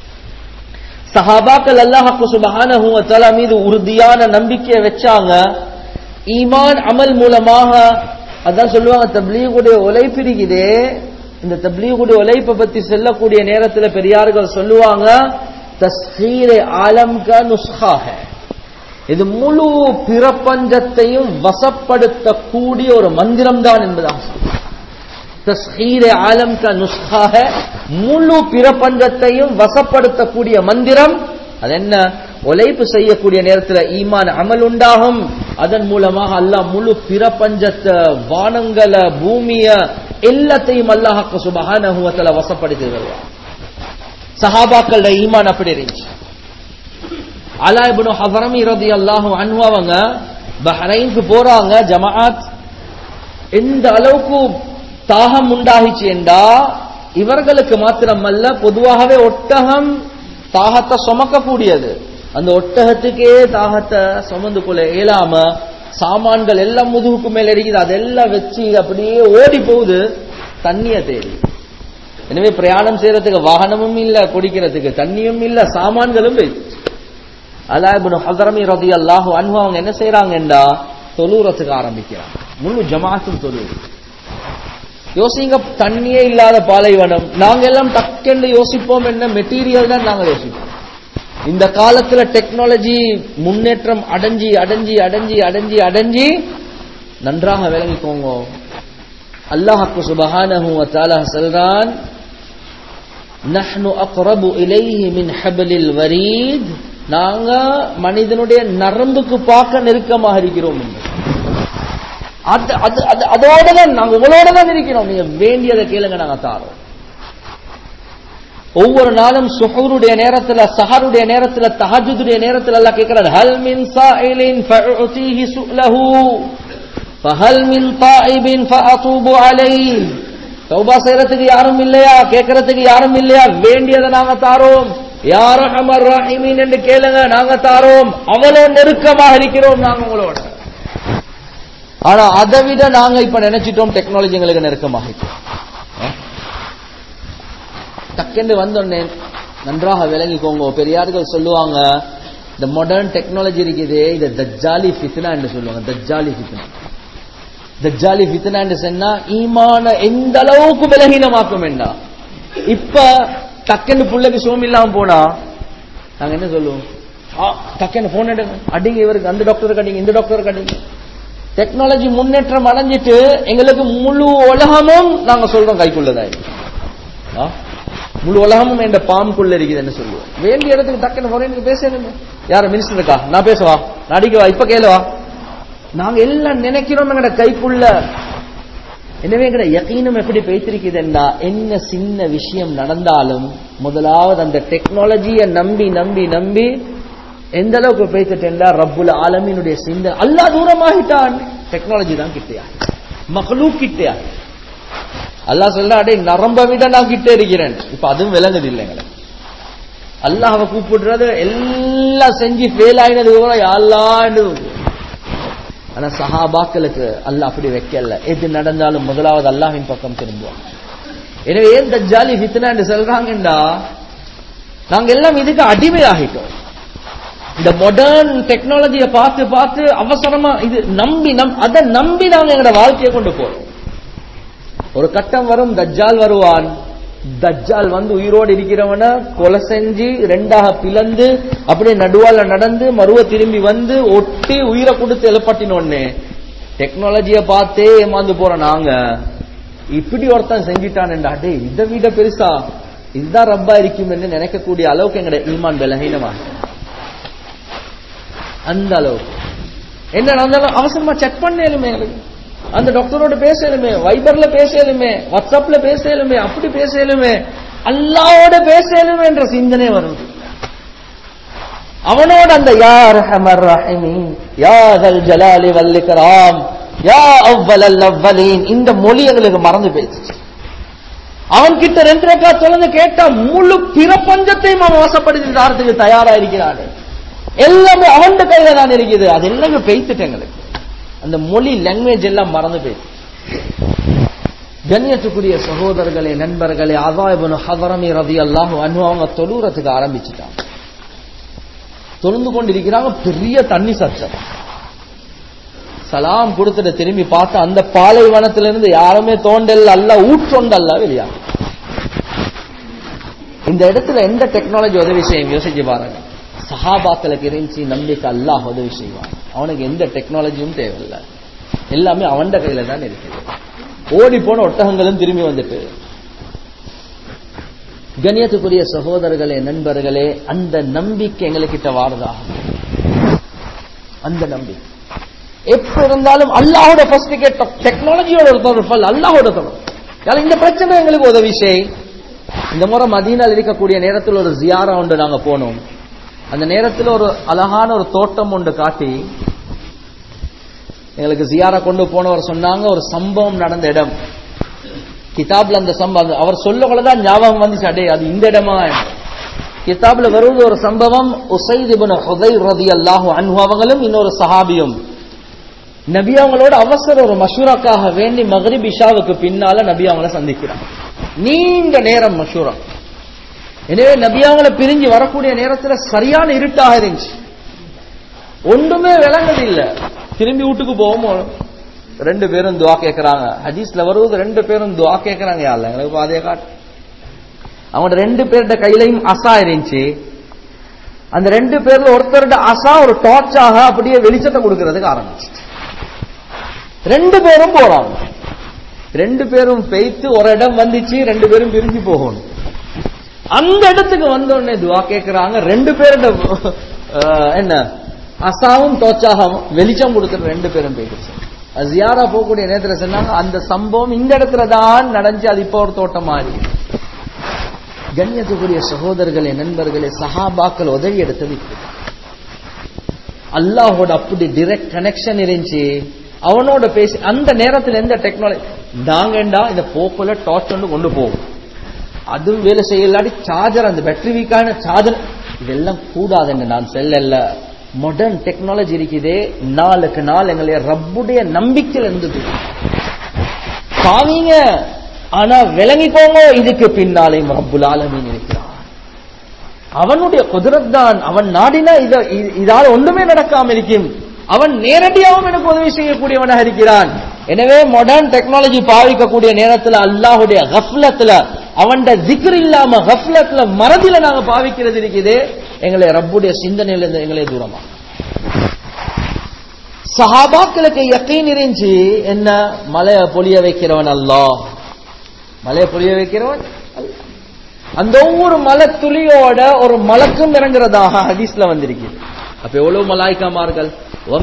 சஹாபாக்கள் அல்லாஹாக்கு சுபஹானஹு வ தஆலா மீது உறுதியான நம்பிக்கையை வச்சாங்க ஈமான் அமல் மூலமாக அதான் சொல்லுவாங்க தப்லீகுடைய உழைப்பு இருக்குதே இந்த தப்லீகுடைய உழைப்பை பத்தி சொல்லக்கூடிய நேரத்துல பெரியார்கள் சொல்லுவாங்க தஸ்ஹீர் ஆலம் கா நுஸ்ஹா ஹை இது முழு பிரபஞ்சத்தையும் வசப்படுத்தக்கூடிய ஒரு மந்திரம் தான் என்பதாக தஸ்ஹீர் ஆலம் கா நுஸ்ஹா ஹை முழு பிரபஞ்சத்தையும் வசப்படுத்தக்கூடிய மந்திரம் அது என்ன உழைப்பு செய்யக்கூடிய நேரத்தில் ஈமான் அமல் உண்டாகும் அதன் மூலமாக அல்லாஹ் முழு பிரபஞ்சத்தை வானங்களை பூமிய எல்லாத்தையும் அல்லாஹாக்கு சுபஹானஹு வ தஆலா வசப்படுத்தி வருவார் சஹாபாக்களோட ஈமான் அப்படி இருந்துச்சு அலா இப்னு ஹஸரமி ரலியல்லாஹு அன்ஹு அவங்க பஹ்ரைனுக்கு போறாங்க ஜமாஅத் எந்த அளவுக்கு தாகம் உண்டாகிச்சு என்றா இவர்களுக்கு மாத்திரமல்ல பொதுவாகவே ஒட்டகம் தாகத்தை சுமக்கக்கூடியது அந்த ஒட்டகத்துக்கே தாகத்தை சுமந்து கொள்ள இயலாம சாமான்கள் எல்லாம் முதுகுக்கு மேல இருக்குது அதெல்லாம் வச்சு அப்படியே ஓடி போகுது தண்ணிய தேடி எனவே பிரயாணம் செய்யறதுக்கு வாகனமும் இல்ல குடிக்கிறதுக்கு தண்ணியும் இல்ல சாமான்களும் போயிடுச்சு அல்லா இப்னு ஹஸரமி ரலியல்லாஹு அன்ஹு அவங்க என்ன செய்றாங்கன்னா தொழுறதுக்கு ஆரம்பிக்கிறாங்க முழு ஜமாத்தும் தொழுது யோசிங்க தண்ணியே இல்லாத பாலைவனம் நாங்க எல்லாம் டக்குன்னு யோசிப்போம் என்ன மெட்டீரியல் தான் நாங்க யோசிப்போம் இந்த காலத்துல டெக்னாலஜி முன்னேற்றம் அடைஞ்சி அடைஞ்சி அடைஞ்சி அடைஞ்சி அடைஞ்சி நன்றாக விளங்கிக்கோங்க அல்லாஹ்க்கு சுபஹானஹு வ தஆலா சொல்றான் நஹ்னு அக்ரபு இலைஹி மின் ஹப்லில் வரீத் நாங்க மனிதனுடைய நரம்புக்கு பார்க்க நெருக்கமாக இருக்கிறோம் என்று அது அது அது அதோட தான் நாங்க உங்களோட தான் இருக்கிறோம் நீங்க வேண்டியதை கேளுங்க நாங்க தாரோம் ஒவ்வொரு நாளும் சுஹூருடைய நேரத்துல சஹருடைய நேரத்துல தஹஜுடைய நேரத்துல எல்லாம் கேட்கிறார் ஹல் மின் சாயிலின் ஃபஉதீஹி சுலஹு ஃபஹல் மின் தாயிபின் ஃபஅதூபு அலைஹி தௌபா செய்யறதுக்கு யாரும் இல்லையா கேட்கறதுக்கு யாரும் இல்லையா வேண்டியதை நாங்க தாரோம் யார் அமர் ரஹீமின் என்று கேளுங்க நாங்க தாரோம் அவ்வளவு நெருக்கமாக இருக்கிறோம் நாங்க உங்களோட ஆனா அதை விட நாங்க இப்ப நினைச்சிட்டோம் டெக்னாலஜி எங்களுக்கு நெருக்கமாக டக்குன்னு வந்தோடனே நன்றாக விளங்கிக்கோங்க பெரியார்கள் சொல்லுவாங்க இந்த மாடர்ன் டெக்னாலஜி இருக்குது இது தஜ்ஜாலி ஃபித்னா என்று சொல்லுவாங்க தஜ்ஜாலி ஃபித்னா தஜ்ஜாலி ஃபித்னா என்று சொன்னா ஈமான எந்த அளவுக்கு விலகீனமாக்கும் என்ன இப்ப டக்குன்னு புள்ளைக்கு சோம் இல்லாம போனா நாங்க என்ன சொல்லுவோம் டக்குன்னு போன் எடுங்க அடிங்க இவருக்கு அந்த டாக்டருக்கு அடிங்க இந்த டாக்டருக்கு அடிங்க டெக்னாலஜி முன்னேற்றம் அடைஞ்சிட்டு எங்களுக்கு முழு உலகமும் நாங்க சொல்றோம் கைக்குள்ளதா முழு உலகமும் என்ற பாம்புக்குள்ள இருக்குது என்ன சொல்லுவோம் வேண்டிய இடத்துக்கு டக்குன்னு போறேன் பேசணுமே யார மினிஸ்டர் இருக்கா நான் பேசவா நான் அடிக்கவா இப்ப கேளுவா நாங்க எல்லாம் நினைக்கிறோம் எங்கட கைக்குள்ள எனவே எங்கட யக்கீனம் எப்படி பேசிருக்குதுன்னா என்ன சின்ன விஷயம் நடந்தாலும் முதலாவது அந்த டெக்னாலஜியை நம்பி நம்பி நம்பி எந்த அளவுக்கு பேசிட்டேன்டா ரப்புல் ஆலமீனுடைய சிந்தனை அல்லா தூரமாகிட்டான் டெக்னாலஜி தான் கிட்டையா மகளூக் கிட்டையா அல்லாஹ் சொல்ல அடே நரம்ப விட நான் கிட்ட இருக்கிறேன் இப்ப அதுவும் விளங்குது இல்லைங்களே அல்லாஹ் கூப்பிடுறது எல்லாம் செஞ்சு ஃபெயில் ஆயினது கூட யாழ்லான்னு ஆனா சஹாபாக்களுக்கு அல்லாஹ் அப்படி வைக்கல எது நடந்தாலும் முதலாவது அல்லாஹின் பக்கம் திரும்புவாங்க எனவே ஏன் தஜ்ஜாலி ஃபித்னா சொல்றாங்கடா நாங்க எல்லாம் இதுக்கு அடிமை ஆகிட்டோம் இந்த மாடர்ன் டெக்னாலஜியை பார்த்து பார்த்து அவசரமா இது நம்பி நம் அதை நம்பி நாங்க எங்களோட வாழ்க்கையை கொண்டு போறோம் ஒரு கட்டம் வரும் தஜ்ஜால் வருவான் தஜ்ஜால் வந்து உயிரோடு இருக்கிறவன கொலை செஞ்சு ரெண்டாக பிளந்து அப்படியே நடுவால நடந்து மறுவ திரும்பி வந்து ஒட்டி உயிரை கொடுத்து எழுப்பட்டினோன்னு டெக்னாலஜியை பார்த்தே ஏமாந்து போறோம் நாங்க இப்படி ஒருத்தன் செஞ்சிட்டான் டே இதை விட பெருசா இதுதான் ரப்பா இருக்கும் என்று நினைக்கக்கூடிய அளவுக்கு எங்கட ஈமான் பலகீனமா அந்த அளவுக்கு என்ன நடந்தாலும் அவசரமா செக் பண்ணலுமே எங்களுக்கு அந்த டாக்டரோட பேசலுமே வைபர்ல பேசலுமே வாட்ஸ்அப்ல பேசலுமே அப்படி பேசலுமே அல்லாவோட பேசலுமே என்ற சிந்தனை வருது அவனோட அந்த யார் ஹமர் ரஹீமீன் யா தல் ஜலாலி வல்லிகராம் யா அவ்வலல் அவ்வலீன் இந்த மொழி எங்களுக்கு மறந்து போயிடுச்சு அவன் கிட்ட ரெண்டு ரக்கா தொலைந்து கேட்டா முழு பிரபஞ்சத்தையும் அவன் வசப்படுத்தி தாரத்துக்கு தயாரா இருக்கிறான் எல்லாமே அவன் கையில தான் இருக்குது அது எல்லாமே பெய்த்துட்டு எங்களுக்கு அந்த மொழி லாங்குவேஜ் எல்லாம் மறந்து போயிடுச்சு கண்ணியத்துக்குரிய சகோதரர்களே நண்பர்களே அதாயபனு ஹதரமி ரதி அல்லாஹு அனு அவங்க தொழுறதுக்கு ஆரம்பிச்சுட்டாங்க தொழுந்து கொண்டிருக்கிறாங்க பெரிய தண்ணி சச்சம் சலாம் கொடுத்துட்டு திரும்பி பார்த்து அந்த பாலைவனத்திலிருந்து யாருமே தோண்டல் அல்ல ஊற்றொண்டல்ல வெளியா இந்த இடத்துல எந்த டெக்னாலஜி உதவி செய்யும் யோசிச்சு பாருங்க சஹாபாக்களுக்கு இருந்துச்சு நம்பிக்கை அல்லாஹ் உதவி செய்வான் அவனுக்கு எந்த டெக்னாலஜியும் தேவையில்லை எல்லாமே அவன் கையில தான் இருக்குது ஓடி போன ஒட்டகங்களும் திரும்பி வந்துட்டு கண்ணியத்துக்குரிய சகோதரர்களே நண்பர்களே அந்த நம்பிக்கை எங்களுக்கிட்ட வாருதா அந்த நம்பிக்கை எப்ப இருந்தாலும் அல்லாஹோட ஃபர்ஸ்ட் கேட்ட டெக்னாலஜியோட ஒரு தொடர்பு அல்ல அல்லாஹோட தொடர்பு இந்த பிரச்சனை எங்களுக்கு உதவி செய் இந்த முறை மதீனால் இருக்கக்கூடிய நேரத்தில் ஒரு ஜியாரா ஒன்று நாங்க போனோம் அந்த நேரத்தில் ஒரு அழகான ஒரு தோட்டம் ஒன்று காட்டி எங்களுக்கு ஜியாரா கொண்டு போனவர் சொன்னாங்க ஒரு சம்பவம் நடந்த இடம் கிதாப்ல அந்த சம்பவம் அவர் சொல்லக்குள்ளதான் ஞாபகம் வந்துச்சு அடே அது இந்த இடமா கிதாப்ல வருவது ஒரு சம்பவம் உசைத் இப்னு ஹுதை ரலியல்லாஹு அன்ஹு அவங்களும் இன்னொரு சஹாபியும் நபி அவங்களோட அவசர ஒரு மஷூராக்காக வேண்டி மகரிப் இஷாவுக்கு பின்னால நபி அவங்கள சந்திக்கிறாங்க நீண்ட நேரம் மஷூரா எனவே நபி அவங்கள பிரிஞ்சு வரக்கூடிய நேரத்துல சரியான இருட்டாக இருந்துச்சு ஒன்றுமே விளங்குது இல்ல திரும்பி வீட்டுக்கு போவோம் ரெண்டு பேரும் துவா கேட்கறாங்க ஹதீஸ்ல வருவது ரெண்டு பேரும் துவா கேட்கறாங்க யாருல எங்களுக்கு பாதைய காட்டு அவங்க ரெண்டு பேர்ட கையிலையும் அசா இருந்துச்சு அந்த ரெண்டு பேர்ல ஒருத்தருட அசா ஒரு டார்ச்சாக அப்படியே வெளிச்சத்தை கொடுக்கறதுக்கு ஆரம்பிச்சு ரெண்டு பேரும் போறாங்க ரெண்டு பேரும் பெய்த்து ஒரு இடம் வந்துச்சு ரெண்டு பேரும் பிரிஞ்சு போகணும் அந்த இடத்துக்கு வந்த உடனே துவா கேட்கிறாங்க ரெண்டு பேரோட என்ன அசாவும் தோச்சாகவும் வெளிச்சம் கொடுக்கிற ரெண்டு பேரும் போயிடுச்சு ஜியாரா போகக்கூடிய நேரத்தில் சொன்னாங்க அந்த சம்பவம் இந்த இடத்துல தான் நடந்துச்சு அது இப்போ ஒரு தோட்டம் மாறி கண்ணியத்துக்குரிய சகோதரர்களே நண்பர்களே சஹாபாக்கள் உதவி எடுத்தது அல்லாஹோட அப்படி டிரெக்ட் கனெக்ஷன் இருந்துச்சு அவனோட பேசி அந்த நேரத்தில் எந்த டெக்னாலஜி நாங்கண்டா இந்த போக்குல டார்ச் ஒன்று கொண்டு போவோம் அதுவும் வேலை செய்யலாடி சார்ஜர் அந்த பேட்டரி வீக்கான சார்ஜர் இதெல்லாம் கூடாதுன்னு நான் செல்லல மாடர்ன் டெக்னாலஜி இருக்குதே நாளுக்கு நாள் எங்களுடைய ரப்புடைய நம்பிக்கையில் இருந்தது சாமிங்க ஆனா விளங்கிக்கோங்க இதுக்கு பின்னாலே ரப்புல் ஆலமீன் இருக்கிறான் அவனுடைய குதிரத் தான் அவன் நாடினா இதால ஒண்ணுமே நடக்காம இருக்கும் அவன் நேரடியாகவும் எனக்கு உதவி செய்யக்கூடியவனாக இருக்கிறான் எனவே மாடர்ன் டெக்னாலஜி பாவிக்கக்கூடிய நேரத்தில் அல்லாஹுடைய கஃப்லத்துல அவன் ஜிக்ர் இல்லாம கஃப்லத்துல மறதில நாங்க பாவிக்கிறது இருக்குது எங்களை ரப்புடைய சிந்தனையில இருந்து எங்களே தூரமா சஹாபாக்களுக்கு யக்கீன் இருந்துச்சு என்ன மலையை பொழிய வைக்கிறவன் அல்லா மலையை பொழிய வைக்கிறவன் அந்த ஒவ்வொரு மலை துளியோட ஒரு மலக்கும் இறங்குறதாக ஹதீஸ்ல வந்திருக்கு அப்ப எவ்வளவு மலாய்க்காமார்கள்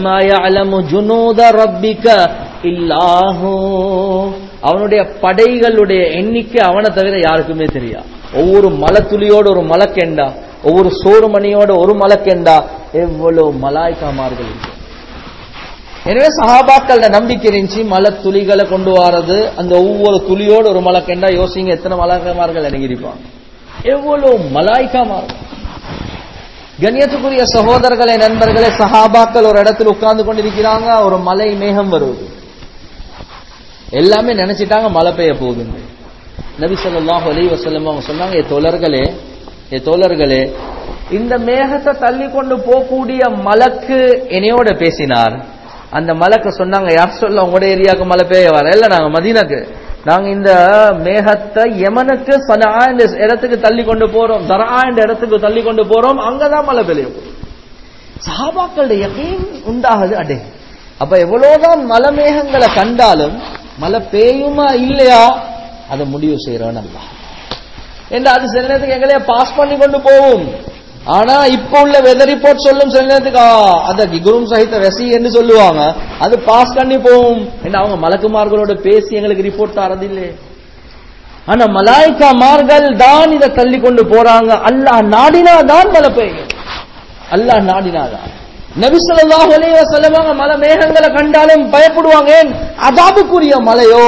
அவனுடைய படைகளுடைய எண்ணிக்கை அவனை தவிர யாருக்குமே தெரியா ஒவ்வொரு மலத்துளியோட ஒரு மலக்கெண்டா ஒவ்வொரு சோறு மணியோட ஒரு மலக்கெண்டா எவ்வளவு மலாய்க்காமார்கள் எனவே சஹாபாக்கள நம்பிக்கை இருந்துச்சு மலை துளிகளை கொண்டு வரது அந்த ஒவ்வொரு துளியோட ஒரு மலக்கெண்டா யோசிங்க எத்தனை மலாய்க்காமார்கள் இறங்கியிருப்பான் எவ்வளவு மலாய்க்காமார்கள் கண்ணியத்துக்குரிய சகோதரர்களே நண்பர்களே சஹாபாக்கள் ஒரு இடத்துல உட்கார்ந்து கொண்டிருக்கிறாங்க ஒரு மலை மேகம் வருவது எல்லாமே நினைச்சிட்டாங்க மழை பெய்ய போகுதுன்னு நபி சொல்லாஹ் அலி வசல்லம் அவங்க சொன்னாங்க ஏ தோழர்களே ஏ தோழர்களே இந்த மேகத்தை தள்ளி கொண்டு போகக்கூடிய மலக்கு என்னையோட பேசினார் அந்த மலக்க சொன்னாங்க யார் சொல்ல உங்களோட ஏரியாவுக்கு மழை பெய்ய வர இல்ல நாங்க மதீனாக்கு நாங்க இந்த மேகத்தை யமனுக்கு சனா இந்த இடத்துக்கு தள்ளி கொண்டு போறோம் தரா இந்த இடத்துக்கு தள்ளி கொண்டு போறோம் அங்கதான் மழை பெய்யும் சஹாபாக்களுடைய யகீன் உண்டாகுது அடே அப்ப எவ்வளவுதான் மலை மேகங்களை கண்டாலும் மழை பெய்யுமா இல்லையா அதை முடிவு செய்யறோம் நம்ம என்ன அது சில நேரத்துக்கு எங்களையே பாஸ் பண்ணி கொண்டு போவோம் ஆனா இப்ப உள்ள வெதர் ரிப்போர்ட் சொல்லும் சில நேரத்துக்கு அந்த கிகுரும் சகித வெசி என்று சொல்லுவாங்க அது பாஸ் பண்ணி போகும் என்ன அவங்க மலக்குமார்களோட பேசி எங்களுக்கு ரிப்போர்ட் தரதில்லை ஆனா மலாய்க்காமார்கள் தான் இதை தள்ளி கொண்டு போறாங்க அல்லாஹ் நாடினா தான் மழை பெய்யும் அல்லாஹ் நாடினாதான் நபிசல்லாஹ் அலைய செல்லவாங்க மலை மேகங்களை கண்டாலும் பயப்படுவாங்க ஏன் அதாபுக்குரிய மலையோ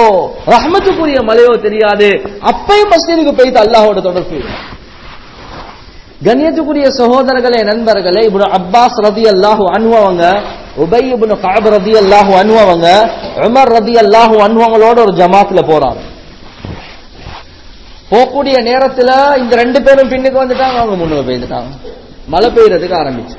ரஹமத்துக்குரிய மலையோ தெரியாது அப்பையும் மஸ்ஜிதுக்கு போயிட்டு அல்லாஹோட தொடர்பு கண்ணியத்துக்குரிய சகோதரர்களே நண்பர்களே இப்னு அப்பாஸ் ரதி அல்லாஹு அனுபவங்க உபை இப்னு கஅப் ரதி அல்லாஹு அனுபவங்க உமர் ரதி அல்லாஹு அனுபவங்களோட ஒரு ஜமாத்ல போறாங்க போகக்கூடிய நேரத்துல இந்த ரெண்டு பேரும் பின்னுக்கு வந்துட்டாங்க அவங்க முன்னுக்கு போயிருந்தாங்க மழை பெய்யறதுக்கு ஆரம்பிச்சு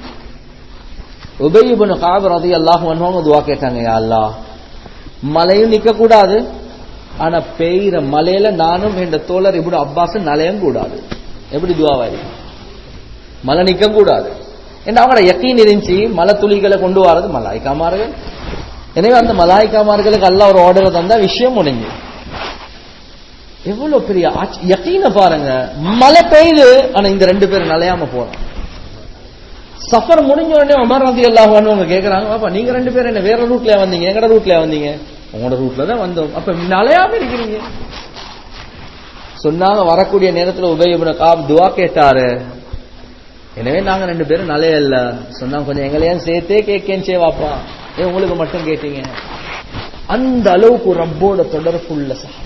உபை இப்னு கஅப் ரதி அல்லாஹு அனுபவங்க துவா கேட்டாங்க யா அல்லாஹ் மழையும் நிக்க கூடாது ஆனா பெய்கிற மலையில நானும் என்ற தோழர் இப்படி அப்பாஸ் நலையும் கூடாது எப்படி துவாவாயிருக்கு மழை நிக்க கூடாது ஏன்னா அவங்களோட யக்கீன் இருந்துச்சு மலை துளிகளை கொண்டு வரது மலாய்க்காமார்கள் எனவே அந்த மலாய்க்காமார்களுக்கு அல்ல ஒரு ஆர்டர் தந்தா விஷயம் முடிஞ்சு எவ்வளவு பெரிய யக்கீன பாருங்க மழை பெய்யுது ஆனா இந்த ரெண்டு பேரும் நலையாம போறாங்க சஃபர் முடிஞ்ச உடனே உமர் ரதி அல்லாஹ் அவங்க கேக்குறாங்க பாப்பா நீங்க ரெண்டு பேரும் என்ன வேற ரூட்ல வந்தீங்க எங்கட ரூட்ல வந்தீங்க உங்களோட ரூட்ல தான் வந்தோம் அப்ப நலையாம இருக்கிறீங்க சொன்னாங்க வரக்கூடிய நேரத்துல உபயோக காப் துவா கேட்டாரு எனவே நாங்க ரெண்டு பேரும் நலைய இல்ல சொன்னாங்க கொஞ்சம் எங்களையும் சேர்த்தே கேட்கேன் சேவாப்பா ஏன் உங்களுக்கு மட்டும் கேட்டீங்க அந்த அளவுக்கு ரப்போட தொடர்புள்ள சஹா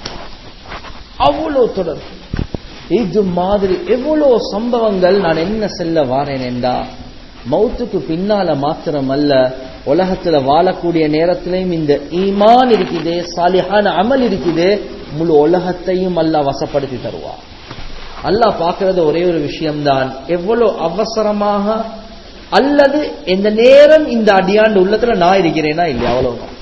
அவ்வளவு தொடர்பு இது மாதிரி எவ்வளவு சம்பவங்கள் நான் என்ன செல்ல வாரேன் என்றா மௌத்துக்கு பின்னால மாத்திரம் அல்ல உலகத்துல வாழக்கூடிய நேரத்திலையும் இந்த ஈமான் இருக்குது சாலிஹான அமல் இருக்குது முழு உலகத்தையும் அல்ல வசப்படுத்தி தருவா அல்லாஹ் பார்க்கறது ஒரே ஒரு விஷயம்தான் எவ்வளவு அவசரமாக அல்லது இந்த நேரம் இந்த அடியாண்டு உள்ளத்துல நான் இருக்கிறேனா இல்லையா அவ்வளவுதான்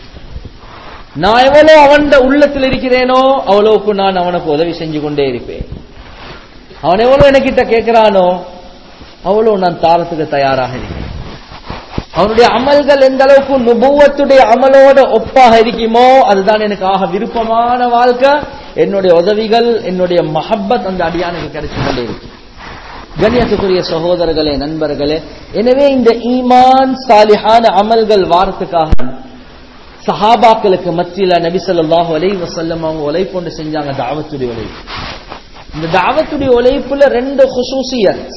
நான் எவ்வளவு அவன் உள்ளத்தில் இருக்கிறேனோ அவ்வளவுக்கு நான் அவனுக்கு உதவி செஞ்சு கொண்டே இருப்பேன் அவன் எவ்வளவு எனக்கிட்ட கேட்கிறானோ அவ்வளவு நான் தாரத்துக்கு தயாராக இருக்கிறேன் அவனுடைய அமல்கள் எந்த அளவுக்கு நுபுவத்துடைய அமலோட ஒப்பாக இருக்குமோ அதுதான் எனக்கு ஆக விருப்பமான வாழ்க்கை என்னுடைய உதவிகள் என்னுடைய மஹப்பத் அந்த அடியானுக்கு கிடைச்சு கொண்டே இருக்கு கண்ணியத்துக்குரிய சகோதரர்களே நண்பர்களே எனவே இந்த ஈமான் சாலிஹான அமல்கள் வாரத்துக்காக சஹாபாக்களுக்கு மத்தியில நபி ஸல்லல்லாஹு அலைஹி வஸல்லம் அவங்க உழைப்பொண்டு செஞ்சாங்க தாவத்துடைய உழைப்பு இந்த தாவத்துடைய உழைப்புல ரெண்டு ஹுசூசியத்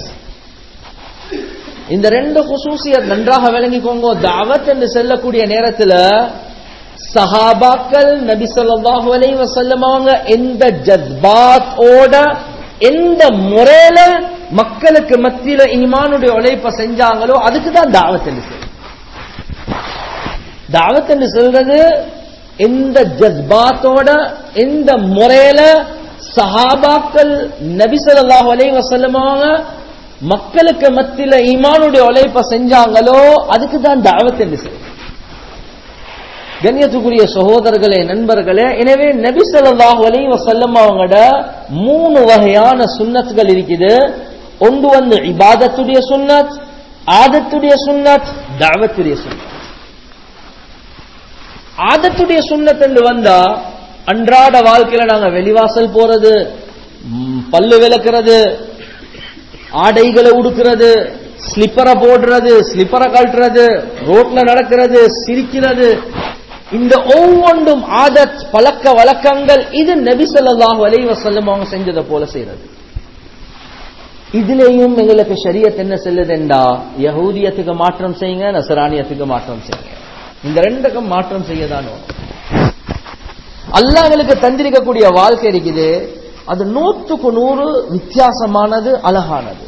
இந்த ரெண்டு ஹுசூசியத் நன்றாக விளங்கிக்கோங்க தாவத் என்று செல்லக்கூடிய நேரத்துல சஹாபாக்கள் நபி ஸல்லல்லாஹு அலைஹி வஸல்லம் அவங்க எந்த ஜஸ்பாத்தோட எந்த முறையில மக்களுக்கு மத்தியில ஈமானுடைய உழைப்ப செஞ்சாங்களோ அதுக்கு தான் தாவத் என்று சொல்லுது தாவத் என்று சொல்றது எந்த ஜஸ்பாத்தோட எந்த முறையில சஹாபாக்கள் நபி ஸல்லல்லாஹு அலைஹி வஸல்லம் அவங்க மக்களுக்கு மத்தியில ஈமானுடைய உழைப்ப செஞ்சாங்களோ அதுக்கு தான் தாவத் என்று சொல்லுது கண்ணியத்துக்குரிய சகோதரர்களே நண்பர்களே எனவே நபி ஸல்லல்லாஹு அலைஹி வஸல்லம் அவங்களோட மூணு வகையான சுன்னத்கள் இருக்குது ஒன்று வந்து இபாதத்துடைய சுன்னத் ஆதத்துடைய சுன்னத் தாவத்துடைய சுன்னத் ஆதத்துடைய சுண்ணத் என்று வந்தா அன்றாட வாழ்க்கையில நாங்க வெளிவாசல் போறது ம், பல்லு விளக்குறது ஆடைகளை உடுக்கிறது ஸ்லிப்பரை போடுறது ஸ்லிப்பரை கழட்டுறது ரோட்ல நடக்கிறது சிரிக்கிறது இந்த ஒவ்வொன்றும் ஆதத் பழக்க வழக்கங்கள் இது நபி ஸல்லல்லாஹு அலைஹி வஸல்லம் அவங்க செஞ்சதை போல செய்யறது இதுலயும் எங்களுக்கு ஷரியத் என்ன செல்லுதுண்டா யஹூதியத்துக்கு மாற்றம் செய்யுங்க நசரானியத்துக்கு மாற்றம் செய்யுங்க இந்த ரெண்டுக்கும் மாற்றம் செய்யதான் வேணும். அல்லாஹ் எங்களுக்கு தந்திருக்கக்கூடிய வாழ்க்கை இருக்குது அது நூற்றுக்கு நூறு வித்தியாசமானது அழகானது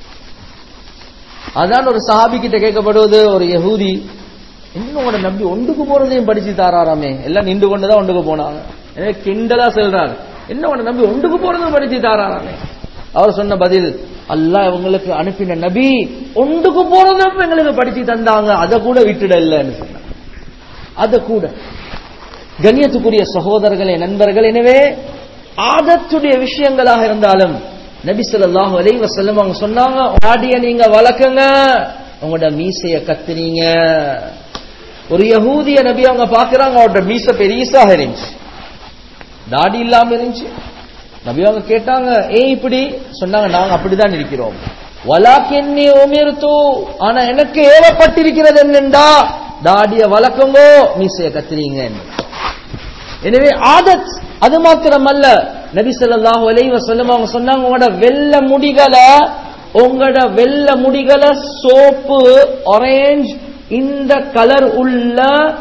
அதான் ஒரு சஹாபி கிட்ட கேட்கப்படுவது ஒரு யஹூதி இன்னும் உங்களை நம்பி ஒன்றுக்கு போறதையும் படிச்சு தாராராமே எல்லாம் நின்று கொண்டுதான் ஒன்றுக்கு போனாங்க எனவே கிண்டலா செல்றாரு என்ன உங்களை நம்பி ஒன்றுக்கு போறதும் படிச்சு தாராராமே அவர் சொன்ன பதில் அல்லாஹ் இவங்களுக்கு அனுப்பின நபி ஒன்றுக்கு போறதும் எங்களுக்கு படிச்சு தந்தாங்க அதை கூட விட்டுடலன்னு சொன்னாங்க அதை கூட கண்ணியத்துக்குரிய சகோதரர்களே நண்பர்கள் எனவே ஆதத்துடைய விஷயங்களாக இருந்தாலும் நபி ஸல்லல்லாஹு அலைஹி வஸல்லம் அவங்க சொன்னாங்க ஆடிய நீங்க வளர்க்குங்க உங்களோட மீசைய கத்துனீங்க ஒரு யஹூதிய நபி அவங்க பாக்குறாங்க அவரோட மீச பெரியசாக இருந்துச்சு தாடி இல்லாம இருந்துச்சு நபி அவங்க கேட்டாங்க ஏன் இப்படி சொன்னாங்க நாங்க அப்படிதான் இருக்கிறோம் வலாக்கின்னி உமிர்து ஆனா எனக்கு ஏவப்பட்டிருக்கிறது என்னண்டா தாடிய வளர்க்குங்கோ மீசைய கத்துறீங்க என்று. எனவே ஆதத் அது மாத்திரமல்ல நபி ஸல்லல்லாஹு அலைஹி வஸல்லம் அவங்க சொன்னாங்க உங்களோட வெள்ள முடிகளை உங்களோட வெள்ள முடிகளை சோப்பு ஆரஞ்சு இந்த கலர் உள்ள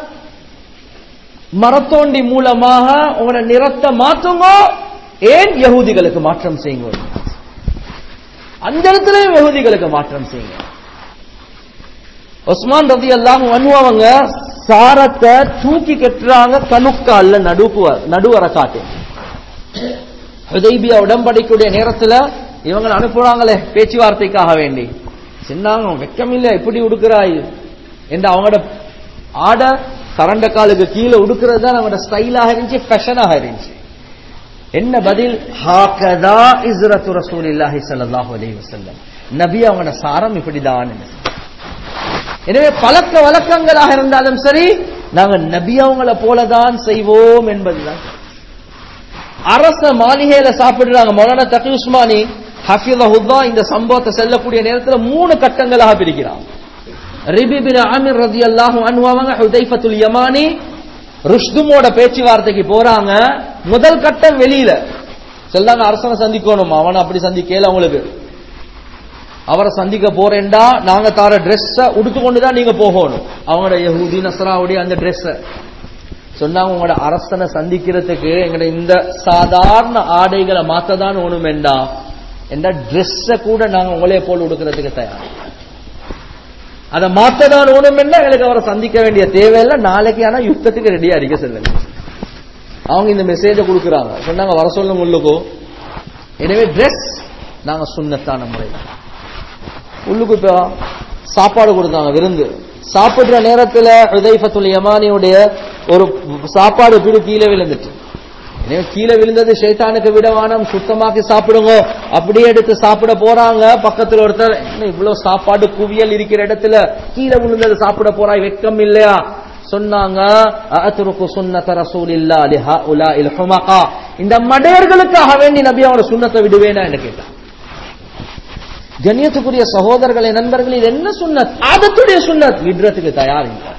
மரத்தோண்டி மூலமாக உங்களோட நிறத்தை மாத்துங்க ஏன் யகூதிகளுக்கு மாற்றம் செய்யுங்க அந்த இடத்துலயும் யகூதிகளுக்கு மாற்றம் செய்யுங்க உஸ்மான் ரதி அல்லாஹ் அவங்க சாரத்தை தூக்கி கட்டுறாங்க கணுக்கால்ல நடுப்பு நடுவர காட்டு ஹுதைபியா உடன்படிக்கூடிய நேரத்துல இவங்களை அனுப்புறாங்களே பேச்சுவார்த்தைக்காக வேண்டி சின்னாங்க வெக்கம் இல்ல எப்படி உடுக்கிறாய் என்று அவங்களோட ஆட கரண்ட காலுக்கு கீழே உடுக்கிறது தான் அவங்களோட ஸ்டைலாக இருந்துச்சு ஃபேஷனாக இருந்துச்சு என்ன பதில் ஹாகதா இஸ்ரத்து ரசூலில்லாஹி ஸல்லல்லாஹு அலைஹி வஸல்லம் நபி அவங்களோட சாரம் இப்படிதான் எனவே பழக்க வழக்கங்களாக இருந்தாலும் சரி நாங்க நபி அவங்கள போலதான் செய்வோம் என்பதுதான் அரச மாளிகையில சாப்பிடுறாங்க மௌலானா தகி உஸ்மானி ஹஃபிதஹுல்லா இந்த சம்பவத்தை செல்லக்கூடிய நேரத்தில் மூணு கட்டங்களாக பிரிக்கிறாங்க ரிபி பின் ஆமிர் ரலியல்லாஹு அன்ஹு அவங்க ஹுதைஃபத்துல் யமானி ருஷ்துமோட பேச்சுவார்த்தைக்கு போறாங்க முதல் கட்டம் வெளியில செல்லாங்க அரசனை சந்திக்கணும் அவனை அப்படி சந்திக்கல அவங்களுக்கு அவரை சந்திக்க போறேன்டா நாங்க தார ட்ரெஸ்ஸ உடுத்துக்கொண்டு தான் நீங்க போகணும் அவங்களோட யஹூதி நசராவுடைய அந்த ட்ரெஸ்ஸ சொன்னாங்க உங்களோட அரசனை சந்திக்கிறதுக்கு எங்கட இந்த சாதாரண ஆடைகளை மாத்ததான் வேணுமெண்டா என்ற ட்ரெஸ்ஸ கூட நாங்க உங்களே போல் உடுக்கிறதுக்கு தயார் அதை மாத்ததான் வேணுமெண்டா எங்களுக்கு அவரை சந்திக்க வேண்டிய தேவையில்லை நாளைக்கு ஆனா யுத்தத்துக்கு ரெடியா இருக்க செல்லுங்க அவங்க இந்த மெசேஜை கொடுக்குறாங்க சொன்னாங்க வர சொல்லுங்க உள்ளுக்கோ எனவே ட்ரெஸ் நாங்க சுண்ணத்தான முறையில் உள்ளுக்கு இப்போ சாப்பாடு கொடுத்தாங்க விருந்து சாப்பிடுற நேரத்துல ஹுதைஃபத்துல் யமானியுடைய ஒரு சாப்பாடு பிடு கீழே விழுந்துட்டு எனவே கீழே விழுந்தது ஷைத்தானுக்கு விடவானம் சுத்தமாக்கி சாப்பிடுங்க அப்படியே எடுத்து சாப்பிட போறாங்க பக்கத்துல ஒருத்தர் என்ன இவ்வளவு சாப்பாடு குவியல் இருக்கிற இடத்துல கீழே விழுந்தது சாப்பிட போறாய் வெக்கம் இல்லையா சொன்னாங்க அஅத்ருக்கு சுன்னத ரசூலில்லா லிஹா உலா இல் ஹுமகா இந்த மடையர்களுக்காக வேண்டி நபி அவரோட சுண்ணத்தை விடுவேனா என்று கேட்டான் கண்ணியத்துக்குரிய சகோதரர்களே நண்பர்கள் இது என்ன சுண்ணத் ஆதத்துடைய சுண்ணத் விடுறதுக்கு தயார் இல்லை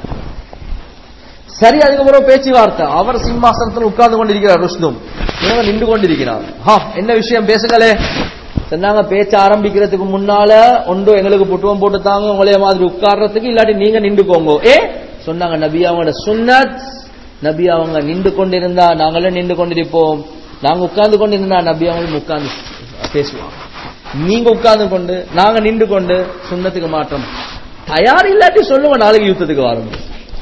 சரி அதுக்கப்புறம் பேச்சுவார்த்தை அவர் சிம்மாசனத்தில் உட்கார்ந்து கொண்டிருக்கிறார் ருஷ்ணும் இவங்க நின்று கொண்டிருக்கிறார் ஹா என்ன விஷயம் பேசுங்களே சொன்னாங்க பேச்ச ஆரம்பிக்கிறதுக்கு முன்னால ஒன்று எங்களுக்கு புட்டுவம் போட்டு தாங்க உங்களைய மாதிரி உட்கார்றதுக்கு இல்லாட்டி நீங்க நின்றுக்கோங்க ஏ சொன்னாங்க நபி அவங்களோட சுன்னத் நபி அவங்க நின்று கொண்டிருந்தா நாங்களும் நின்று கொண்டிருப்போம் நாங்க உட்கார்ந்து கொண்டிருந்தா நபி அவங்களும் உட்கார்ந்து பேசுவாங்க நீங்க உட்கார்ந்து கொண்டு நாங்க நின்று கொண்டு சுண்ணத்துக்கு மாற்றம் தயார் இல்லாட்டி சொல்லுங்க நாளைக்கு யுத்தத்துக்கு வரும்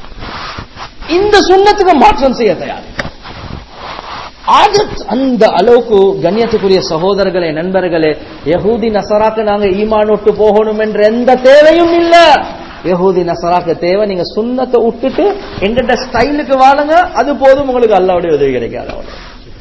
இந்த சுண்ணத்துக்கு மாற்றம் செய்ய தயார் ஆதத் அந்த அளவுக்கு கண்ணியத்துக்குரிய சகோதரர்களே நண்பர்களே யகூதி நசராக்கு நாங்க ஈமான் விட்டு போகணும் என்ற எந்த தேவையும் இல்ல யகூதி நசராக்கு தேவை நீங்க சுண்ணத்தை விட்டுட்டு எங்கிட்ட ஸ்டைலுக்கு வாழுங்க அது போதும் உங்களுக்கு அல்லாவுடைய உதவி கிடைக்காது அவ்வளவு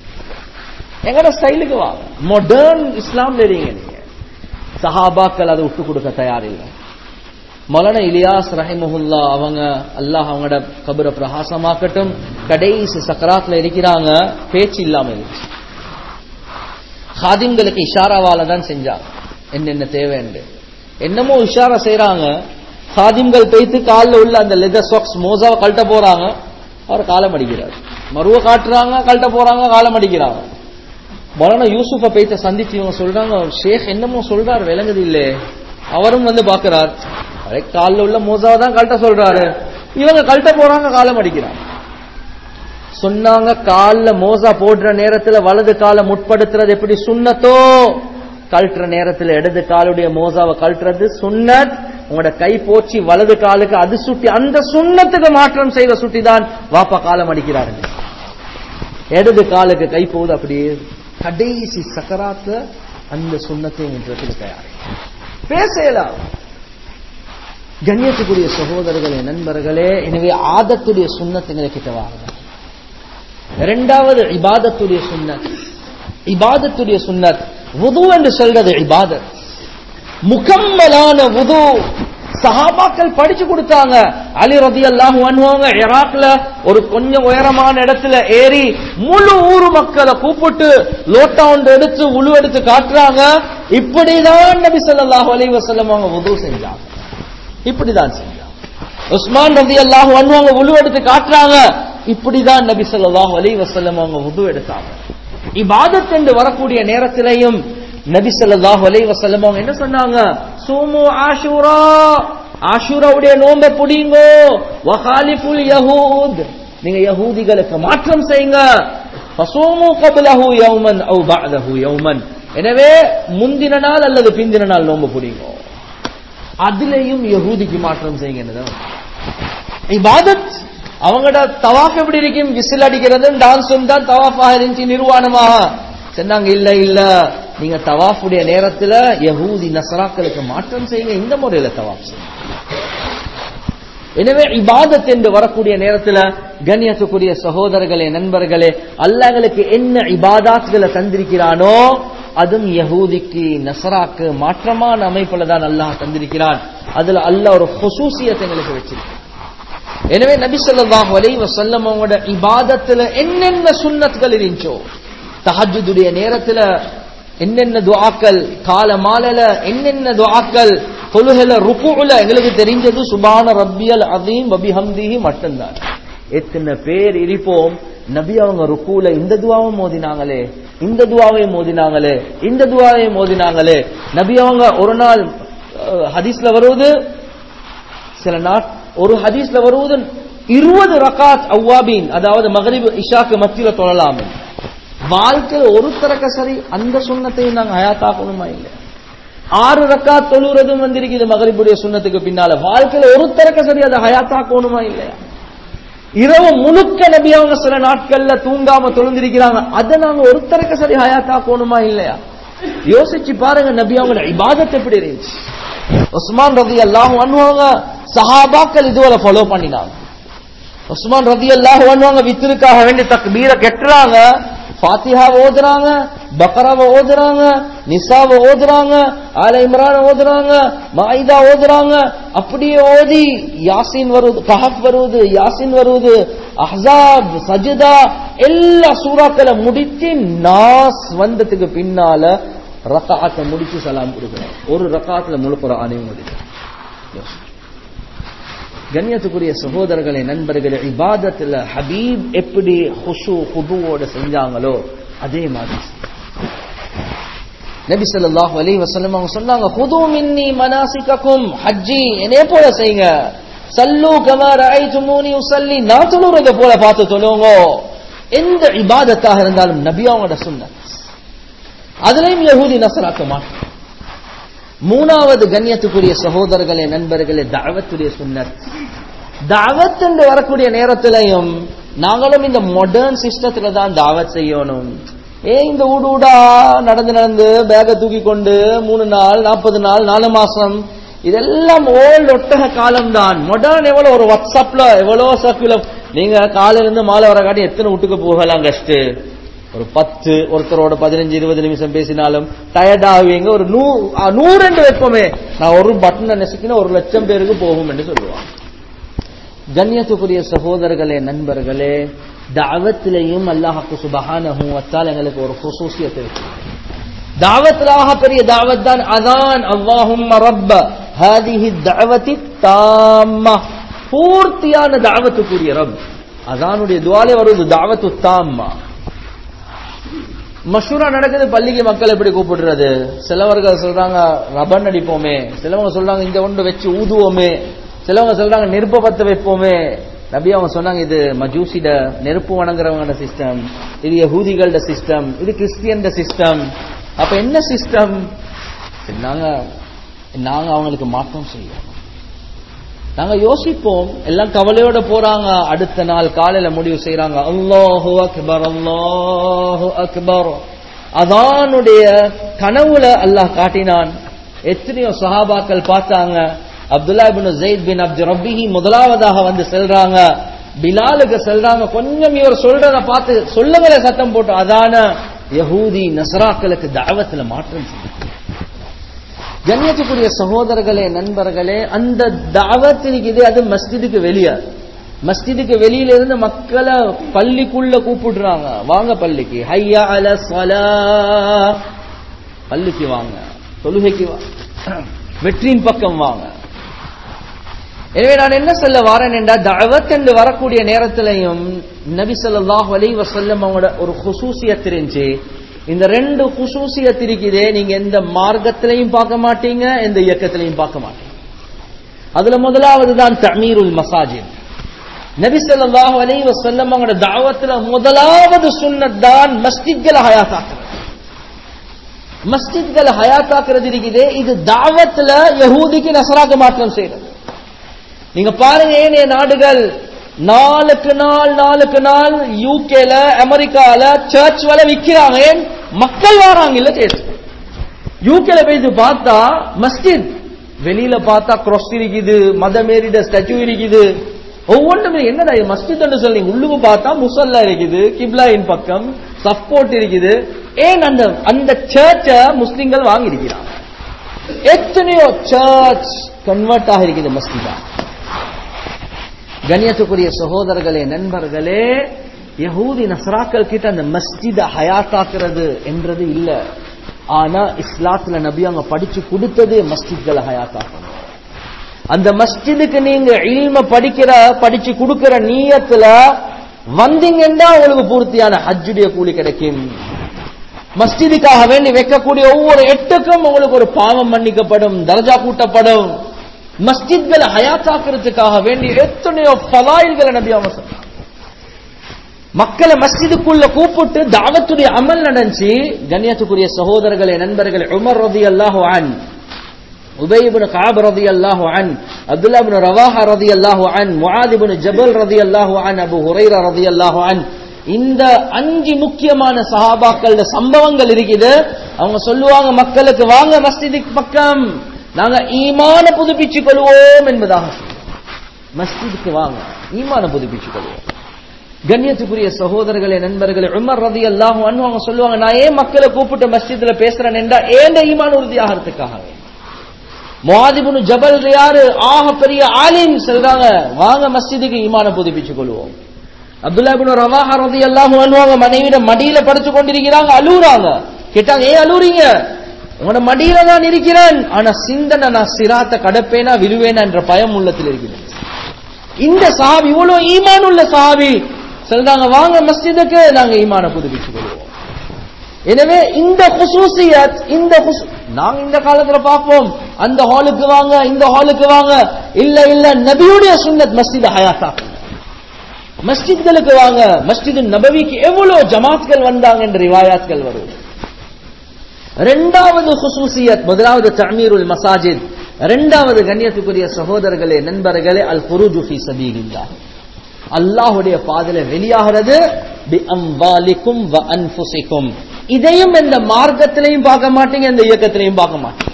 எங்கட ஸ்டைலுக்கு வாங்க மாடர்ன் இஸ்லாம்ல இருங்க நீங்க சஹாபாக்கள் அதை விட்டு கொடுக்க தயாரில்லை மௌலானா இலியாஸ் ரஹிமஹுல்லா அவங்க அல்லாஹ் அவங்களோட கபரை பிரகாசமாக்கட்டும் கடைசி சக்கராத்துல இருக்கிறாங்க பேச்சு இல்லாம இருந்துச்சு ஹாதிம்களுக்கு இஷாராவால தான் செஞ்சாங்க என்னென்ன தேவைன்னு என்னமோ இஷாரா செய்யறாங்க ஹாதிம்கள் பேய்த்து காலில் உள்ள அந்த லெதர் சாக்ஸ் மோசாவை கழட்ட போறாங்க அவர் காலம் அடிக்கிறார் மருவ காட்டுறாங்க கழட்ட போறாங்க காலம் அடிக்கிறாங்க மௌலானா யூசுஃபை பேய்த்த சந்திச்சு இவங்க சொல்றாங்க ஷேக் என்னமோ சொல்றாரு விளங்குது இல்லே அவரும் வந்து பாக்குறார் அதே காலில் உள்ள மோசாவை தான் கழட்ட சொல்றாரு இவங்க கழட்ட போறாங்க காலம் அடிக்கிறாங்க சொன்னாங்க கால்ல மோசா போடுற நேரத்துல வலது காலை முற்படுத்துறது எப்படி சுண்ணத்தோ கழட்டுற நேரத்துல இடது காலுடைய மோசாவை கழட்டுறது சுண்ணத் உங்களோட கை போச்சு வலது காலுக்கு அது சுட்டி அந்த சுண்ணத்துக்கு மாற்றம் செய்த சுட்டி தான் வாப்பா காலம் அடிக்கிறாரு இடது காலுக்கு கை போகுது அப்படியே கடைசி சக்கராத்துல அந்த சுண்ணத்தை விடுறதுக்கு தயார் பேசலாம் கண்ணியத்துக்குரிய சகோதரர்களே நண்பர்களே எனவே ஆதத்துடைய சுண்ணத்துங்களை கிட்ட வாங்க இரண்டாவது இபாதத்துடைய சுண்ணத் இபாதத்துடைய சுண்ணத் வுது என்று சொல்றது இபாதத் முகம்மலான வுது சஹாபாக்கள் படிச்சு கொடுத்தாங்க அலி ரதி அல்லாஹு அனுவாங்க இராக்ல ஒரு கொஞ்சம் உயரமான இடத்துல ஏறி முழு ஊரு மக்களை கூப்பிட்டு லோட்டா ஒன்று எடுத்து உழு எடுத்து காட்டுறாங்க இப்படிதான் நபி ஸல்லல்லாஹு அலைஹி வஸல்லம் அவங்க வுது செஞ்சாங்க இப்படிதான் செஞ்சாங்க உஸ்மான் ரதி அல்லாஹு அனுவாங்க உழு எடுத்து காட்டுறாங்க இப்படிதான் நபி ஸல்லல்லாஹு அலைஹி வஸல்லம் அவங்க வுது எடுத்தாங்க இபாதத் என்று வரக்கூடிய நேரத்திலையும் நபி ஸல்லல்லாஹு அலைஹி வஸல்லம் அவங்க என்ன சொன்னாங்க சூமு ஆஷூரா ஆஷூராவுடைய நோன்பை புடிங்கோ வஹாலிஃபுல் யஹூத் நீங்க யஹூதிகளுக்கு மாற்றம் செய்யுங்க ஃபசூமு கப்லஹு யௌமன் அவ் பஅதஹு யௌமன் எனவே முந்தின நாள் அல்லது பிந்தின நாள் நோன்பு பிடிங்க அதுலயும் யகூதிக்கு மாற்றம் செய்யுங்க இபாதத் அவங்களோட தவாஃப் எப்படி இருக்கும் விசில் அடிக்கிறதும் டான்ஸும் தான் தவாஃபாக இருந்துச்சு நிர்வாணமாக சொன்னாங்க இல்ல இல்ல நீங்க தவாஃபுடைய நேரத்துல யகூதி நசராக்களுக்கு மாற்றம் செய்யுங்க இந்த முறையில தவாஃப் செய்யுங்க எனவே இபாதத் என்று வரக்கூடிய நேரத்துல கண்ணியத்துக்குரிய சகோதரர்களே நண்பர்களே அல்லாஹ்களுக்கு என்ன இபாதாத்களை தந்திருக்கிறானோ அதுவும் யகூதிக்கு நசராக்கு மாற்றமான அமைப்புல தான் அல்லாஹ் தந்திருக்கிறான் அதுல அல்லாஹ் ஒரு ஹுசூசியத்தை எங்களுக்கு வச்சிருக்கான் எனவே நபி ஸல்லல்லாஹு அலைஹி வஸல்லம் அவங்களோட இபாதத்துல என்னென்ன சுன்னத்கள் இருந்துச்சோ தஹஜ்ஜுடைய நேரத்துல என்னென்ன துஆக்கள் கால மாலையில என்னென்ன துஆக்கள் தொழுகையில ருக்குல எங்களுக்கு தெரிஞ்சது சுபான ரப்பியல் அதீம் வபிஹம்திஹி மட்டும்தான் எத்தனை பேர் இருப்போம் நபி அவங்க ருக்குல இந்த துவாவும் மோதினாங்களே இந்த துவாவை மோதினாங்களே இந்த துவாவை மோதினாங்களே நபி அவங்க ஒரு நாள் அஹ், ஹதீஸ்ல வருவது சில நாட் ஒரு ஹதீஸ்ல வருவது இருபது ரகாத் அவ்வாபீன் அதாவது மகரிப் இஷாக்கு மத்தியில தொழலாம் வாழ்க்கை ஒரு தரக்க சரி அந்த சுண்ணத்தையும் நாங்க ஹயாத்தாக்கணுமா இல்லை ஆறு ரக்காத் தொழுறதும் வந்திருக்குது மகரிபுடைய சுண்ணத்துக்கு பின்னால வாழ்க்கையில ஒரு தரக்க சரி அதை ஹயாத்தாக்கணுமா இல்லையா இரவு முழுக்க நபி அவங்க சில நாட்கள்ல தூங்காம தொழுந்திருக்கிறாங்க அதை நாங்க ஒரு தரக்க சரி ஹயாத்தாக்கணுமா இல்லையா யோசிச்சு பாருங்க நபி அவங்களோட இபாதத் எப்படி இருந்துச்சு உஸ்மான் ரதி அல்லாஹ் பண்ணுவாங்க சஹாபாக்கள் இதுவரை ஃபாலோ பண்ணினாங்க உஸ்மான் ரதி அல்லாஹ் பண்ணுவாங்க வித்திருக்காக வேண்டி தக்பீரை கெட்டுறாங்க ஃபாத்திஹா ஓதுறாங்க பக்ராவை ஓதுறாங்க நிசாவை ஓதுறாங்க ஆல இம்ரான ஓதுறாங்க மாயிதா ஓதுறாங்க அப்படியே ஓதி யாசின் வருவது கஹப் வருவது யாசின் வருவது அஹ்ஸாப் சஜிதா எல்லா சூறாக்களை முடித்து நாஸ் வந்ததுக்கு பின்னால ரக்காத்தை முடிச்சு சலாம் கொடுக்குறோம் ஒரு ரக்காத்துல முழு குரானையும் முடிக்கிறோம் கண்ணியத்துக்குரிய சகோதரர்களே நண்பர்களே இபாதத்துல ஹபீப் எப்படி ஹுஷு ஹுதுவோட செஞ்சாங்களோ அதே மாதிரி நபி ஸல்லல்லாஹு அலைஹி வஸல்லம் அவங்க சொன்னாங்க ஹுது மின்னி மனாசிகக்கும் ஹஜ்ஜி என்னே போல செய்யுங்க சல்லு கமா ரஐதுமூனி உஸல்லி நான் தொழுறத போல பார்த்து தொழுங்க எந்த இபாதத்தாக இருந்தாலும் நபி அவங்களோட சுன்னத் அதுலயும் யஹூதி நசராக்க மாட்டோம் மூணாவது கண்ணியத்துக்குரிய சகோதரர்களே நண்பர்களே தாவத்துடைய சுன்னத் தாவத் என்று வரக்கூடிய நேரத்திலையும் நாங்களும் இந்த மாடர்ன் சிஸ்டத்துல தான் தாவத் செய்யணும் ஏ இந்த ஊடு ஊடா நடந்து நடந்து பேக தூக்கி கொண்டு மூணு நாள் நாற்பது நாள் நாலு மாசம் இதெல்லாம் ஓல்டு ஒட்டக காலம் தான் மாடர்ன் எவ்வளவு ஒரு வாட்ஸ்அப்ல எவ்வளவு சர்க்குலம் நீங்க காலையில இருந்து மாலை வர காட்டி எத்தனை வீட்டுக்கு போகலாம் கஷ்டு ஒரு பத்து ஒருத்தரோட பதினஞ்சு இருபது நிமிஷம் பேசினாலும் டயர்ட் ஆகுவீங்க ஒரு நூ அ, நூறு என்று வைப்போமே நான் ஒரு பட்டனை நெசுக்கினா ஒரு லட்சம் பேருக்கு போகும் என்று சொல்லுவான் கண்ணியத்துக்குரிய சகோதரர்களே நண்பர்களே தாவத்திலையும் அல்லாஹாக்கு சுபஹானஹு வத்தால் எங்களுக்கு ஒரு ஹுசூசியத்தை இருக்கு தாவத்லாக பெரிய தாவத் தான் அதான் அல்லாஹும் ரப்ப ஹாதிஹி தாவத்தி தாம்மா பூர்த்தியான தாவத்துக்குரிய ரப் அதானுடைய துவாலே வருவது தாவத்து தாம்மா மஷூரா நடக்குது பள்ளிக்கு மக்கள் எப்படி கூப்பிடுறது சிலவர்கள் சொல்றாங்க ரபன் அடிப்போமே சிலவங்க சொல்றாங்க இந்த ஒன்று வச்சு ஊதுவோமே சிலவங்க சொல்றாங்க நெருப்ப பத்த வைப்போமே நபி அவங்க சொன்னாங்க இது மஜூசிட நெருப்பு வணங்குறவங்களோட சிஸ்டம் இது யஹூதிகளோட சிஸ்டம் இது கிறிஸ்டியன் சிஸ்டம் அப்ப என்ன சிஸ்டம் நாங்க நாங்க அவங்களுக்கு மாற்றம் செய்வோம் நாங்க யோசிப்போம் எல்லாம் கவலையோட போறாங்க அடுத்த நாள் காலையில முடிவு செய்யறாங்க அல்லாஹு அக்பர் அல்லாஹு அக்பர் அதானுடைய கனவுல அல்லாஹ் காட்டினான் எத்தனையோ சஹாபாக்கள் பார்த்தாங்க Abdullah bin Zaid bin Abd Rabbihi முதலாவதாக வந்து செல்றாங்க பிலாலுக்கு செல்றாங்க கொஞ்சம் இவர் சொல்றத பார்த்து சொல்லுங்களே சத்தம் போட்டு அதான யஹூதி நசராக்களுக்கு தாவத்துல மாற்றம் செய்யும் கண்ணியத்துக்குரிய சகோதரர்களே நண்பர்களே அந்த தாவத் இருக்குது அது மஸ்ஜிதுக்கு வெளியே மஸ்ஜிதுக்கு வெளியில இருந்து மக்களை பள்ளிக்குள்ள கூப்பிடுறாங்க வாங்க பள்ளிக்கு ஹையா அல ஸலா பள்ளிக்கு வாங்க தொழுகைக்கு வாங்க வெற்றியின் பக்கம் வாங்க எனவே நான் என்ன சொல்ல வாரேன் என்றா தஅவத் என்று வரக்கூடிய நேரத்திலையும் நபி ஸல்லல்லாஹு அலைஹி வஸல்லம் அவங்களோட ஒரு ஹுசூசியத் இருந்துச்சு இந்த ரெண்டு ஹுசூசியத் இருக்குதே நீங்க எந்த மார்க்கத்திலையும் பார்க்க மாட்டீங்க எந்த இயக்கத்திலையும் பார்க்க மாட்டீங்க அதுல முதலாவது தான் தமீருல் மசாஜித் நபி ஸல்லல்லாஹு அலைஹி வஸல்லம் அவங்களோட தாவத்துல முதலாவது சுன்னத் தான் மஸ்ஜித்களை ஹயாத்தாக்குறது மஸ்ஜித்களை ஹயாத்தாக்குறது இருக்குது இது தாவத்துல யஹூதிக்கு நசராக்கு மாற்றம் செய்யறது நீங்க பாருங்க ஏனைய நாடுகள் நாளுக்கு நாள் நாளுக்கு நாள் யூகேல அமெரிக்கால சர்ச் வலை விக்கிறாங்க ஏன் மக்கள் வராங்க இல்ல கேஸ் யூகேல போயிட்டு பார்த்தா மஸ்ஜித் வெளியில பார்த்தா cross இருக்குது மதமேறிட ஸ்டாச்சு இருக்குது ஒவ்வொன்றுமே என்னடா இது மஸ்ஜித் சொல்லி உள்ளுக்கு பார்த்தா முசல்லா இருக்குது கிப்லாயின் பக்கம் சப்போர்ட் இருக்குது ஏன் அந்த அந்த சர்ச்ச முஸ்லிம்கள் வாங்கி இருக்கிறாங்க எத்தனையோ சர்ச் கன்வெர்ட் ஆகி இருக்குது மஸ்ஜிதா கண்ணியத்துக்குரிய சகோதரர்களே நண்பர்களே யஹூதி நசராக்கள் கிட்ட அந்த மஸ்ஜித ஹயாத்தாக்குறது என்றது இல்ல ஆனா இஸ்லாத்துல நபி அவங்க படிச்சு கொடுத்தது மஸ்ஜித்களை ஹயாத்தாக்கணும் அந்த மஸ்ஜிதுக்கு நீங்க இல்ம படிக்கிற படிச்சு கொடுக்கிற நீயத்துல வந்தீங்கன்னா உங்களுக்கு பூர்த்தியான ஹஜ்ஜுடைய கூலி கிடைக்கும் மஸ்ஜிதுக்காக வேண்டி வைக்கக்கூடிய ஒவ்வொரு எட்டுக்கும் உங்களுக்கு ஒரு பாவம் மன்னிக்கப்படும் தர்ஜா கூட்டப்படும் மஸ்ஜித்களை ஹயாத்தாக்குறதுக்காக வேண்டி எத்தனையோ பலாயில்களை நபி அவங்க சொன்னாங்க மக்களை மஸ்ஜிதுக்குள்ள கூப்பிட்டு தாவத்துடைய அமல் நடந்துச்சு கண்ணியத்துக்குரிய சகோதரர்களே நண்பர்களே உமர் ரதி அல்லாஹு அன் உபய் இப்னு காப் ரதி அல்லாஹு அன் அப்துல்லா இப்னு ரவாஹா ரதி அல்லாஹு அன் முஆத் இப்னு ஜபல் ரதி அல்லாஹு அன் அபு ஹுரைரா ரதி அல்லாஹு அன் இந்த அஞ்சு முக்கியமான சஹாபாக்களோட சம்பவங்கள் இருக்குது அவங்க சொல்லுவாங்க மக்களுக்கு வாங்க மஸ்ஜிதுக்கு பக்கம் நாங்க ஈமான புதுப்பிச்சுக் கொள்வோம் என்பதாக மஸ்ஜிதுக்கு வாங்க ஈமான புதுப்பிச்சுக் கொள்வோம் கண்ணியத்துக்குரிய சகோதரர்களே நண்பர்களே உமர் ரதி அல்லாஹு அன்ஹு அவங்க சொல்லுவாங்க நான் ஏன் மக்களை கூப்பிட்டு மஸ்ஜித்ல பேசுறேன் என்றா ஏண்ட ஈமான் உறுதியாகிறதுக்காகவே முவாதிபுனு ஜபல் யாரு ஆக பெரிய ஆலிம் சொல்றாங்க வாங்க மஸ்ஜிதுக்கு ஈமான புதுப்பிச்சுக் கொள்வோம் அப்துல்லா இப்னு ரவாஹா ரலியல்லாஹு அன்ஹு அவங்க மனைவியோட மடியில படுத்து கொண்டிருக்கிறாங்க அழுறாங்க கேட்டாங்க ஏன் அழுறீங்க உங்களோட மடியில தான் இருக்கிறேன் ஆனா சிந்தனை நான் சிராத்த கடப்பேனா விழுவேனா என்ற பயம் உள்ளத்தில் இருக்கிறேன் இந்த சாவி இவ்வளவு ஈமான் உள்ள சாவி சொல்றாங்க வாங்க மஸ்ஜிதுக்கு நாங்க ஈமான புதுப்பிச்சுக் கொள்வோம் எனவே இந்த குசூசியத் இந்த குசு- நாங்க இந்த காலத்துல பார்ப்போம் அந்த ஹாலுக்கு வாங்க இந்த ஹாலுக்கு வாங்க இல்ல இல்ல நபியுடைய சுன்னத் மஸ்ஜித் ஹயாத்தா மஸ்ஜித்களுக்கு வாங்க மஸ்ஜித் நபவிக்கு எவ்வளவு ஜமாத்கள் வந்தாங்க என்ற ரிவாயாத்கள் வருது இரண்டாவது குசூசியத் முதலாவது தமீருல் மசாஜித் இரண்டாவது கண்ணியத்துக்குரிய சகோதரர்களே நண்பர்களே அல் குருஜு ஃபீ சபீலில்லாஹ் அல்லாஹ்வுடைய பாதையில வெளியாகிறது பி அம்வாலிக்கும் வ அன்ஃபுசிக்கும் இதையும் இந்த மார்க்கத்திலையும் பார்க்க மாட்டீங்க இந்த இயக்கத்திலையும் பார்க்க மாட்டீங்க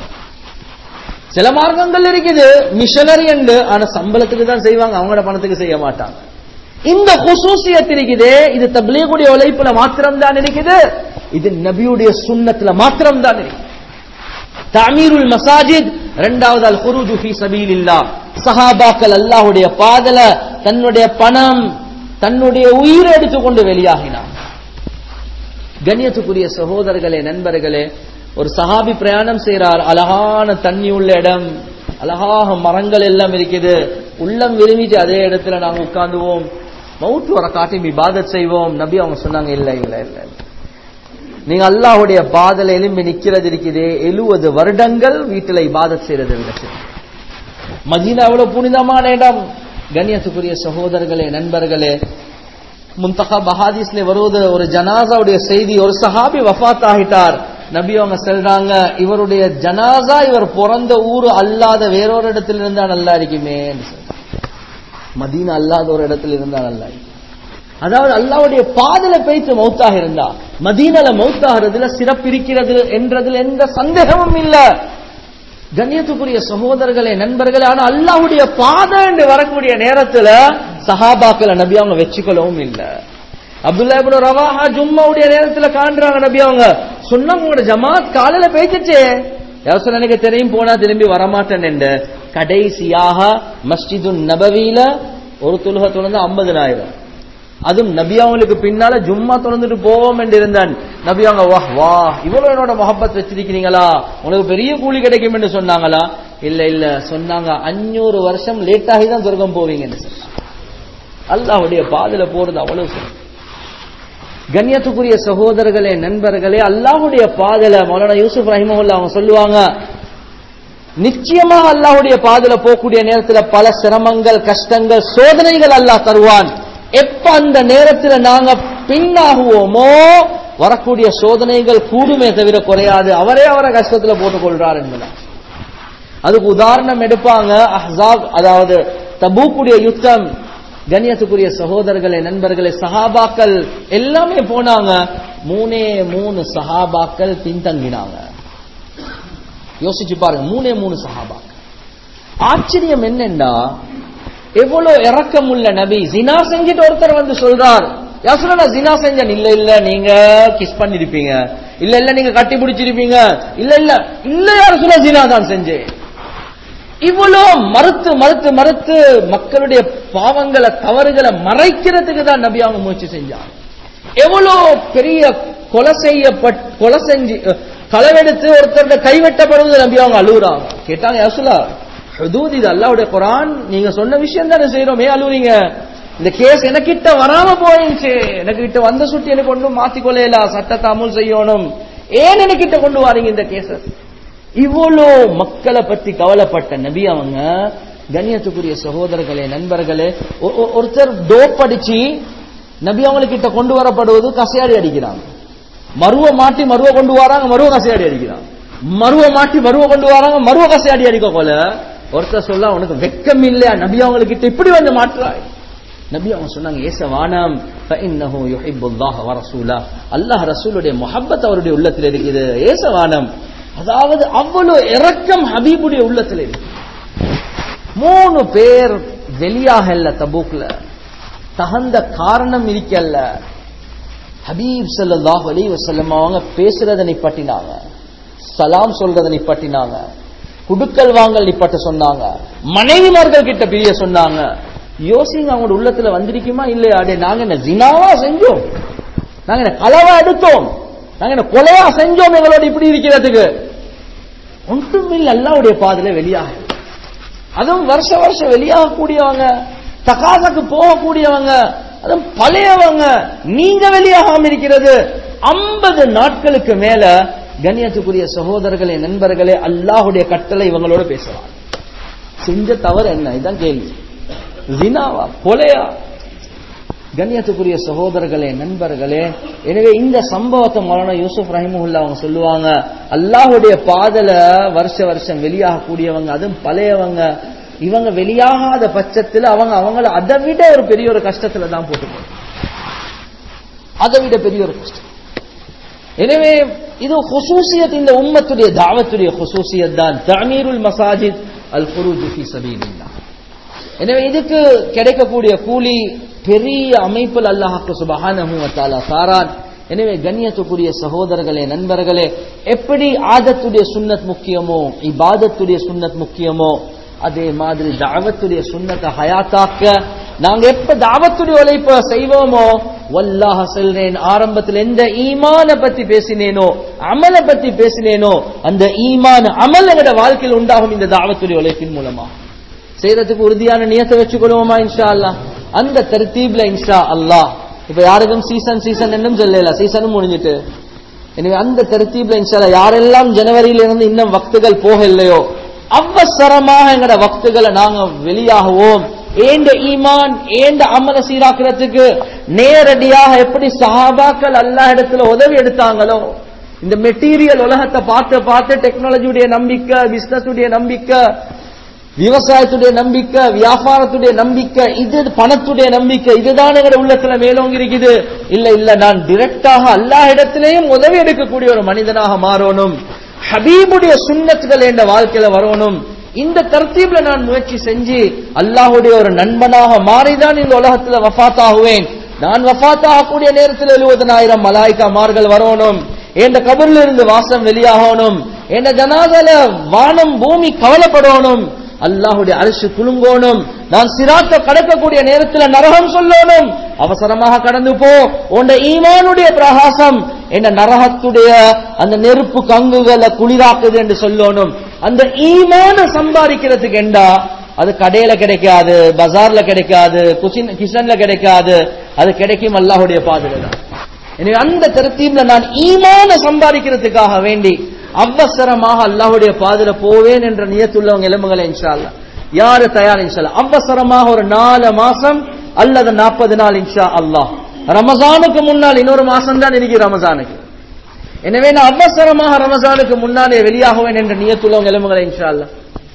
சில மார்க்கங்கள் இருக்குது மிஷனரி என்று ஆனா சம்பளத்துக்கு தான் செய்வாங்க அவங்களோட பணத்துக்கு செய்ய மாட்டாங்க இந்த குசூசியத் இருக்குதே இது தப்லீகுடைய உழைப்புல மாத்திரம் தான் இருக்குது இது நபியுடைய சுன்னத்துல மாத்திரம் தான் இருக்குது தமீருல் மசாஜித் இரண்டாவது அல் குருஜு ஃபீ சபீலில்லாஹ் சஹாபாக்கள் அல்லாஹ்வுடைய பாதல தன்னுடைய பணம் தன்னுடைய உயிரை எடுத்துக்கொண்டு வெளியாகினார் கண்ணியத்துக்குரிய சகோதரர்களே நண்பர்களே ஒரு சஹாபி பிரயாணம் செய்றார் அழகான தண்ணி உள்ள இடம் அழகாக மரங்கள் எல்லாம் இருக்குது உள்ளம் விரும்பிட்டு அதே இடத்துல நாங்க உட்கார்ந்துவோம் மவுத்து வர காட்டி இபாதத் செய்வோம் நபி அவங்க சொன்னாங்க இல்ல இல்ல இல்ல இல்ல. நீங்க அல்லாஹ்வுடைய பாதல எலும்பி நிக்கிறது இருக்குதே எழுவது வருடங்கள் வீட்டுல இபாதத் செய்யறது விட சரி. மதீனா எவ்வளவு புனிதமான இடம் கண்ணியத்துக்குரிய சகோதரர்களே நண்பர்களே முந்தகா பஹாதீஸ்ல வருவது ஒரு ஜனாசாவுடைய செய்தி ஒரு சஹாபி வஃபாத் ஆகிட்டார் நபி அவங்க சொல்றாங்க இவருடைய ஜனாசா இவர் பிறந்த ஊரு அல்லாத வேறொரு இடத்துல இருந்தா நல்லா இருக்குமே என்று சொல்றாங்க. மதீனா அல்லாத ஒரு இடத்துல இருந்தா நல்லா இருக்கும் அதாவது அல்லாவுடைய பாதல பேய்த்து மௌத்தாக இருந்தா மதீனால மௌத்தாகிறதுல சிறப்பு இருக்கிறது என்றதுல எந்த சந்தேகமும் இல்ல கண்ணியத்துக்குரிய சகோதரர்களே நண்பர்களே ஆனா அல்லாஹ்வுடைய பாதை என்று வரக்கூடிய நேரத்துல சஹாபாக்களை நபி அவங்க வச்சுக்கொள்ளவும் இல்ல அப்துல்லா இப்னு ரவாஹா ஜும்மாவுடைய நேரத்துல காண்றாங்க நபி அவங்க சொன்னாங்க உங்களோட ஜமாத் காலையில பேசிச்சே யோசனை எனக்கு தெரியும் போனா திரும்பி வரமாட்டேன் என்று கடைசியாக மஸ்ஜிது நபவியில ஒரு தொழுகை தொழுந்து ஐம்பதுனாயிரம் அதுவும் நபி அவங்களுக்கு பின்னால ஜும்மா தொலைந்துட்டு போவோம் என்று இருந்தான் நபி அவங்க வா வா இவ்வளவு என்னோட முகப்பத் வச்சிருக்கிறீங்களா உனக்கு பெரிய கூலி கிடைக்கும் என்று சொன்னாங்களா இல்ல இல்ல சொன்னாங்க அஞ்சூறு வருஷம் லேட் ஆகி தான் சொர்க்கம் போவீங்கன்னு சொன்னாங்க அல்லாஹ்வுடைய பாதையில போறது அவ்வளவு சிறப்பு. கண்ணியத்துக்குரிய சகோதரர்களே நண்பர்களே அல்லாஹ்வுடைய பாதையில மௌலானா யூசுப் ரஹிமஹுல்லா அவங்க சொல்லுவாங்க நிச்சயமாக அல்லாஹ்வுடைய பாதையில போகக்கூடிய நேரத்துல பல சிரமங்கள் கஷ்டங்கள் சோதனைகள் அல்லாஹ் தருவான் எப்ப அந்த நேரத்துல நாங்க பின்னாகுவோமோ வரக்கூடிய சோதனைகள் கூடுமே தவிர குறையாது அவரே அவரை கஷ்டத்துல போட்டுக் கொள்றார் என்பதான் அதுக்கு உதாரணம் எடுப்பாங்க அஹ்ஸாப் அதாவது தபூக்குடைய யுத்தம் கண்ணியத்துக்குரிய சகோதரர்களே நண்பர்களே சஹாபாக்கள் எல்லாமே போனாங்க மூணே மூணு சஹாபாக்கள் பின்தங்கினாங்க யோசிச்சு பாருங்க மூணே மூணு சஹாபாக்கள் ஆச்சரியம் என்னன்னா எவ்வளவு இரக்கம் உள்ள நபி ஜினா செஞ்சுட்டு ஒருத்தர் வந்து சொல்றார் யாசுல நான் ஜினா செஞ்சேன் இல்ல இல்ல நீங்க கிஸ் பண்ணிருப்பீங்க இல்ல இல்ல நீங்க கட்டி பிடிச்சிருப்பீங்க இல்ல இல்ல இல்ல யார் சொல்ல ஜினா தான் செஞ்சேன் இவ்வளோ மறுத்து மறுத்து மறுத்து மக்களுடைய பாவங்களை தவறுகளை மறைக்கிறதுக்கு தான் நபி அவங்க முயற்சி செஞ்சாங்க எவ்வளோ பெரிய கொலை செய்யப்பட் கொலை செஞ்சு அஹ், களவெடுத்து ஒருத்தருடைய கைவெட்டப்படுவது நபி அவங்க அழுகுறாங்க கேட்டாங்க யாசுலா ஹுதூத் இது அல்லாவுடைய குரான் நீங்க சொன்ன விஷயம் தானே செய்யறோமே அழுவுறீங்க இந்த கேஸ் எனக்கிட்ட வராம போயிடுச்சு எனக்கு கிட்ட வந்த சுட்டி எனக்கு ஒன்றும் மாத்திக்கொள்ளல சட்டத்தை அமுல் செய்யணும் ஏன் எனக்கிட்ட கொண்டு வாரீங்க இந்த கேஸ இவ்வளோ மக்களை பத்தி கவலைப்பட்ட நபி அவங்க கண்ணியத்துக்குரிய சகோதரர்களே நண்பர்களே ஒ- ஒ- ஒருத்தர் டோப் அடிச்சு நபி அவங்கக்கிட்ட கொண்டு வரப்படுவது கசையாடி அடிக்கிறாங்க மருவ மாட்டி மருவ கொண்டு வராங்க மருவ கசையாடி அடிக்கிறாங்க மருவ மாட்டி மருவ கொண்டு வராங்க மருவ கசையாடி அடிக்க போல ஒருத்தர் சொல்ல உனக்கு வெக்கம் இல்லையா நபி அவங்கக்கிட்ட இப்படி வந்து மாற்றாய் நபி அவங்க சொன்னாங்க ஏச வானம் ஃபஇன்னஹு யுஹிப்புல்லாஹ வ ரசூலா அல்லாஹ் ரசூலுடைய முஹப்பத் அவருடைய உள்ளத்தில் இருக்குது ஏச வானம் அதாவது அவ்வளவு இரக்கம் ஹபீபுடைய உள்ளத்தில் இருக்கு மூணு பேர் வெளியாகல தபூக்ல தகுந்த காரணம் இருக்கல்ல ஹபீப் ஸல்லல்லாஹு அலைஹி வஸல்லம் அவங்க பேசுறத நிப்பட்டினாங்க சலாம் சொல்றத நிப்பட்டினாங்க குடுக்கல் வாங்கல் நிப்பட்ட சொன்னாங்க மனைவிமார்கள் கிட்ட பிரிய சொன்னாங்க யோசிங்க அவங்களோட உள்ளத்துல வந்திருக்குமா இல்லையா அடே நாங்க என்ன ஜினாவா செஞ்சோம் நாங்க என்ன களவா எடுத்தோம் நாங்க என்ன கொலையா செஞ்சோம் எங்களோட இப்படி இருக்கிறதுக்கு ஒன்றுமில்ல அல்லாவுடைய பாதையில வெளியாக அதுவும் வருஷ வருஷம் வெளியாகக்கூடியவங்க தகாசக்கு போகக்கூடியவங்க அதுவும் பழையவங்க நீங்க வெளியாகாம இருக்கிறது ஐம்பது நாட்களுக்கு மேல கண்ணியத்துக்குரிய சகோதரர்களே நண்பர்களே அல்லாஹுடைய கட்டளை இவங்களோட பேசலாம் செஞ்ச தவறு என்ன இதான் கேள்வி ஜினாவா கொலையா கண்ணியத்துக்குரிய சகோதரர்களே நண்பர்களே எனவே இந்த சம்பவத்தை மௌலானா யூசுப் ரஹிமுல்லா அவங்க சொல்லுவாங்க அல்லாஹுடைய பாதல வருஷ வருஷம் வெளியாக கூடியவங்க அதுவும் பழையவங்க இவங்க வெளியாகாத பட்சத்தில் அவங்க அவங்கள அதை விட ஒரு பெரிய ஒரு கஷ்டத்துல தான் போட்டு அதை விட பெரிய ஒரு கஷ்டம் எனவே இது ஹுசூசியத் இந்த உம்மத்துடைய தாவத்துடைய ஹுசூசியத் தான் தமீருல் மசாஜித் அல் ஃபுரூஜ் ஃபி சபீலில்லாஹ் எனவே இதுக்கு கிடைக்கக்கூடிய கூலி பெரிய அமைப்பில் அல்லாஹாக்கு சுபஹானஹு வ தஆலா சாரான் எனவே கண்ணியத்துக்குரிய சகோதரர்களே நண்பர்களே எப்படி ஆதத்துடைய சுன்னத் முக்கியமோ இபாதத்துடைய சுன்னத் முக்கியமோ அதே மாதிரி தாவத்துடைய சுன்னத்தை ஹயாத்தாக்க நாங்க எப்ப தாவத்துடைய உழைப்ப செய்வோமோ வல்லாஹ சொல்றேன் ஆரம்பத்தில் எந்த ஈமான பத்தி பேசினேனோ அமலை பத்தி பேசினேனோ அந்த ஈமான அமல் எங்கட வாழ்க்கையில் உண்டாகும் இந்த தாவத்துடைய உழைப்பின் மூலமா செய்யறதுக்கு உறுதியான நியத்தை வச்சுக்கொள்வோமா இன்ஷா அல்லாஹ் அந்த தர்த்தீப்ல இன்ஷா அல்லாஹ் இப்ப யாருக்கும் சீசன் சீசன் என்னும் சொல்லல சீசனும் முடிஞ்சிட்டு எனவே அந்த தர்த்தீப்ல இன்ஷா அல்லாஹ் யாரெல்லாம் ஜனவரியில இருந்து இன்னும் வக்துகள் போக இல்லையோ அவசரமாக எங்கட வக்துகளை நாங்க வெளியாகுவோம் ஏண்ட ஈமான் ஏண்ட அமல சீராக்குறதுக்கு நேரடியாக எப்படி சஹாபாக்கள் அல்லாஹ் இடத்துல உதவி எடுத்தாங்களோ இந்த மெட்டீரியல் உலகத்தை பார்த்து பார்த்து டெக்னாலஜியுடைய நம்பிக்கை பிசினஸ் உடைய நம்பிக்கை விவசாயத்துடைய நம்பிக்கை வியாபாரத்துடைய நம்பிக்கை இது பணத்துடைய நம்பிக்கை இதுதான் எங்க உள்ளத்துல மேலோங்கி இருக்குது இல்ல இல்ல நான் டிரெக்டாக எல்லா இடத்திலேயும் உதவி எடுக்கக்கூடிய ஒரு மனிதனாக மாறணும் ஹபீபுடைய சுண்ணத்துகள் என்ற வாழ்க்கையில வரணும் இந்த தர்த்தீப்ல நான் முயற்சி செஞ்சு அல்லாஹுடைய ஒரு நண்பனாக மாறிதான் இந்த உலகத்துல வஃபாத்தாகுவேன் நான் வஃபாத்தாகக்கூடிய நேரத்தில் எழுபதனாயிரம் மலாய்க்காமார்கள் வரணும் என்ற கபரில் இருந்து வாசம் வெளியாகணும் என்ற ஜனாதல வானம் பூமி கவலைப்படணும் அல்லாஹுடைய அரிசி குலுங்கோணும் நான் சிராத்த கடக்கக்கூடிய நேரத்தில் நரகம் சொல்லணும் அவசரமாக கடந்து போ உண்ட ஈமானுடைய பிரகாசம் என்ன நரகத்துடைய அந்த நெருப்பு கங்குகளை குளிராக்குது என்று சொல்லணும் அந்த ஈமான சம்பாதிக்கிறதுக்கு என்றா அது கடையில கிடைக்காது பஜார்ல கிடைக்காது குசின் கிச்சன்ல கிடைக்காது அது கிடைக்கும் அல்லாஹுடைய பாதுகாப்பு எனவே அந்த தரத்தீப்ல நான் ஈமான சம்பாதிக்கிறதுக்காக வேண்டி அவசரமாக அல்லாஹுடைய பாதையில போவேன் என்ற நியத்துள்ளவங்க எலும்புகளை இன்ஷா அல்லா யாரு தயார் இன்ஷா அல்லா அவசரமாக ஒரு நாலு மாசம் அல்லது நாற்பது நாள் இன்ஷா அல்லாஹ் ரமசானுக்கு முன்னால் இன்னொரு மாசம் தான் இருக்கு ரமசானுக்கு எனவே நான் அவசரமாக ரமசானுக்கு முன்னாலே வெளியாகுவேன் என்ற நியத்துள்ளவங்க எலும்புகளை இன்ஷா அல்லாஹ்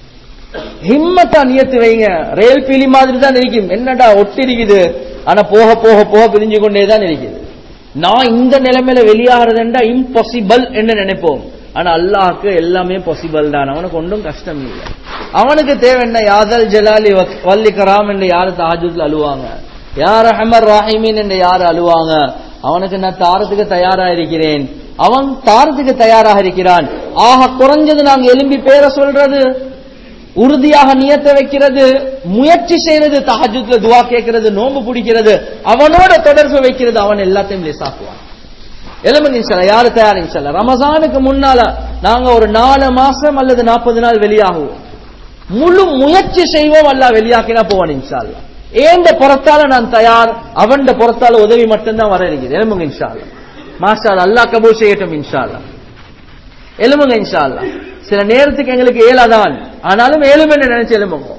ஹிம்மத்தா நியத்து வைங்க ரயில் பீலி மாதிரி தான் இருக்கும் என்னடா ஒட்டி இருக்குது ஆனா போக போக போக பிரிஞ்சு கொண்டே தான் இருக்குது நான் இந்த நிலைமையில வெளியாகிறதுண்டா இம்பாசிபிள் என்று நினைப்போம் ஆனா அல்லாஹ்க்கு எல்லாமே பாசிபிள் தான் அவனுக்கு ஒன்றும் கஷ்டம் இல்லை அவனுக்கு தேவை என்ன யாதல் ஜலாலி வல்லி கராம் என்று யாரு தாஜுத்ல அழுவாங்க யார் ரஹமர் ராஹிமீன் என்று யாரு அழுவாங்க அவனுக்கு நான் தாரத்துக்கு தயாரா இருக்கிறேன் அவன் தாரத்துக்கு தயாராக இருக்கிறான் ஆக குறைஞ்சது நாங்க எலும்பி பேர சொல்றது உறுதியாக நியத்தை வைக்கிறது முயற்சி செய்யறது தஹஜுத்ல துவா கேட்கிறது நோம்பு பிடிக்கிறது அவனோட தொடர்பு வைக்கிறது அவன் எல்லாத்தையும் லேசாக்குவான் எலும்புங்க இன்ஷால்லா யாரு தயார் இன்ஷால்லா ரமசானுக்கு முன்னால நாங்க ஒரு நாலு மாசம் அல்லது நாற்பது நாள் வெளியாகுவோம் முழு முயற்சி செய்வோம் அல்ல வெளியாக்கினா போவான் இன்ஷால்லா ஏந்த புறத்தால நான் தயார் அவன் புறத்தால உதவி மட்டும்தான் வர இருக்குது எலும்புங்க இன்ஷால்லா மாஷா அல்லா கபூல் செய்யட்டும் இன்ஷால்லா எலும்புங்க இன்ஷால்லா சில நேரத்துக்கு எங்களுக்கு ஏழாதான் ஆனாலும் ஏழும் என்ன நினைச்சு எலும்புங்க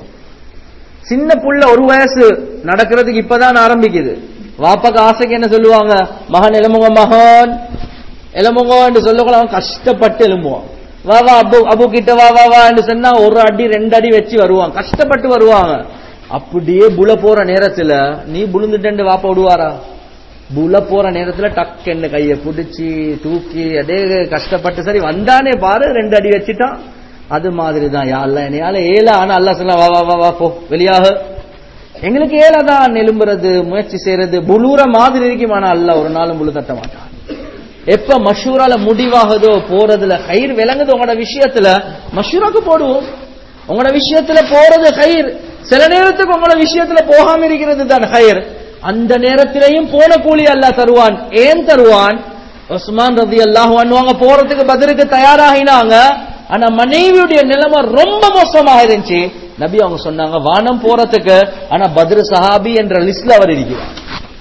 சின்ன புள்ள ஒரு வயசு நடக்கிறதுக்கு இப்பதான் ஆரம்பிக்குது வாப்பாக்கு ஆசைக்கு என்ன சொல்லுவாங்க மகன் எலும்புங்க மகன் எலும்புங்க என்று சொல்லக்கூட அவன் கஷ்டப்பட்டு எலும்புவான் வா வா அபு அபு கிட்ட வா வா வா என்று சொன்னா ஒரு அடி ரெண்டு அடி வச்சு வருவான் கஷ்டப்பட்டு வருவாங்க அப்படியே புல போற நேரத்துல நீ புழுந்துட்டு வாப்பா விடுவாரா புல போற நேரத்துல டக்குன்னு கைய புடிச்சு தூக்கி அதே கஷ்டப்பட்டு சரி வந்தானே பாரு ரெண்டு அடி வச்சுட்டான் அது மாதிரி தான் யா அல்ல என்னையால ஏல ஆனா அல்லா சொல்ல வா வா வா வா போ வெளியாக எங்களுக்கு ஏலதான் நெலும்புறது முயற்சி செய்யறது புலூர மாதிரி இருக்கும் ஆனா அல்ல ஒரு நாளும் புழு தட்ட மாட்டான் எப்ப மஷூரால முடிவாகுதோ போறதுல கயிறு விளங்குது உங்களோட விஷயத்துல மஷூராக்கு போடுவோம் உங்களோட விஷயத்துல போறது கயிறு சில நேரத்துக்கு உங்களோட விஷயத்துல போகாம இருக்கிறது தான் கயிறு அந்த நேரத்திலையும் போன கூலி அல்லாஹ் தருவான் ஏன் தருவான் உஸ்மான் ரதி அல்லாஹ் பண்ணுவாங்க போறதுக்கு பதிலுக்கு தயாராகினாங்க ஆனா மனைவியுடைய நிலைமை ரொம்ப மோசமாக இருந்துச்சு நபி அவங்க சொன்னாங்க வானம் போறதுக்கு ஆனா பத்ரு சஹாபி என்ற லிஸ்ட்ல அவர் இருக்கிறார்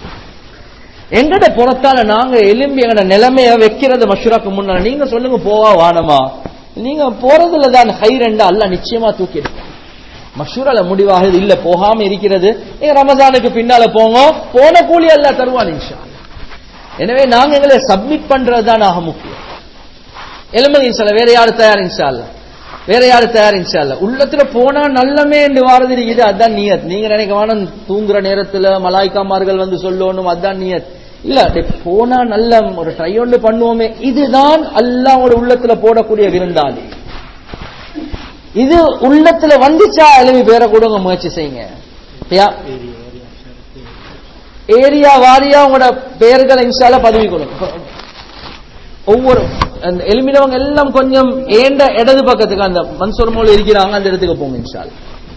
எங்கட புறத்தால நாங்க எலும்பி எங்கட நிலைமைய வைக்கிறது மஷூராக்கு முன்னால நீங்க சொல்லுங்க போவா வானமா நீங்க போறதுல தான் ஹை ரெண்டா அல்ல நிச்சயமா தூக்கி மஷூரால முடிவாக இல்ல போகாம இருக்கிறது நீங்க ரமதானுக்கு பின்னால போங்க போன கூலி அல்ல தருவான் இன்ஷா எனவே நாங்க எங்களை சப்மிட் பண்றதுதான் ஆக முக்கியம் எலும்பு இன்ஷால்ல வேற யாரு தயார் இன்ஷால்ல வேற யாரு தயார் இன்ஷால்ல உள்ளத்துல போனா நல்லமே என்று வாரது இருக்குது அதான் நியத் நீங்க நினைக்க வேணும் தூங்குற நேரத்துல மலாய்க்காமார்கள் வந்து சொல்லணும் அதான் நியத் இல்ல போனா நல்ல ஒரு ட்ரை ஒன்று பண்ணுவோமே இதுதான் அல்லாவோட உள்ளத்துல போடக்கூடிய விருந்தாளி இது உள்ளத்துல வந்துச்சா எழுதி பேர கொடுங்க முயற்சி செய்யுங்க ஏரியா வாரியா உங்களோட பெயர்களை இன்ஷால பதவி கொடுங்க ஒவ்வொரு அந்த எலுமினவங்க எல்லாம் கொஞ்சம் ஏண்ட இடது பக்கத்துக்கு அந்த மன்சூர் மோல் இருக்கிறாங்க அந்த இடத்துக்கு போங்க இன்ஷால்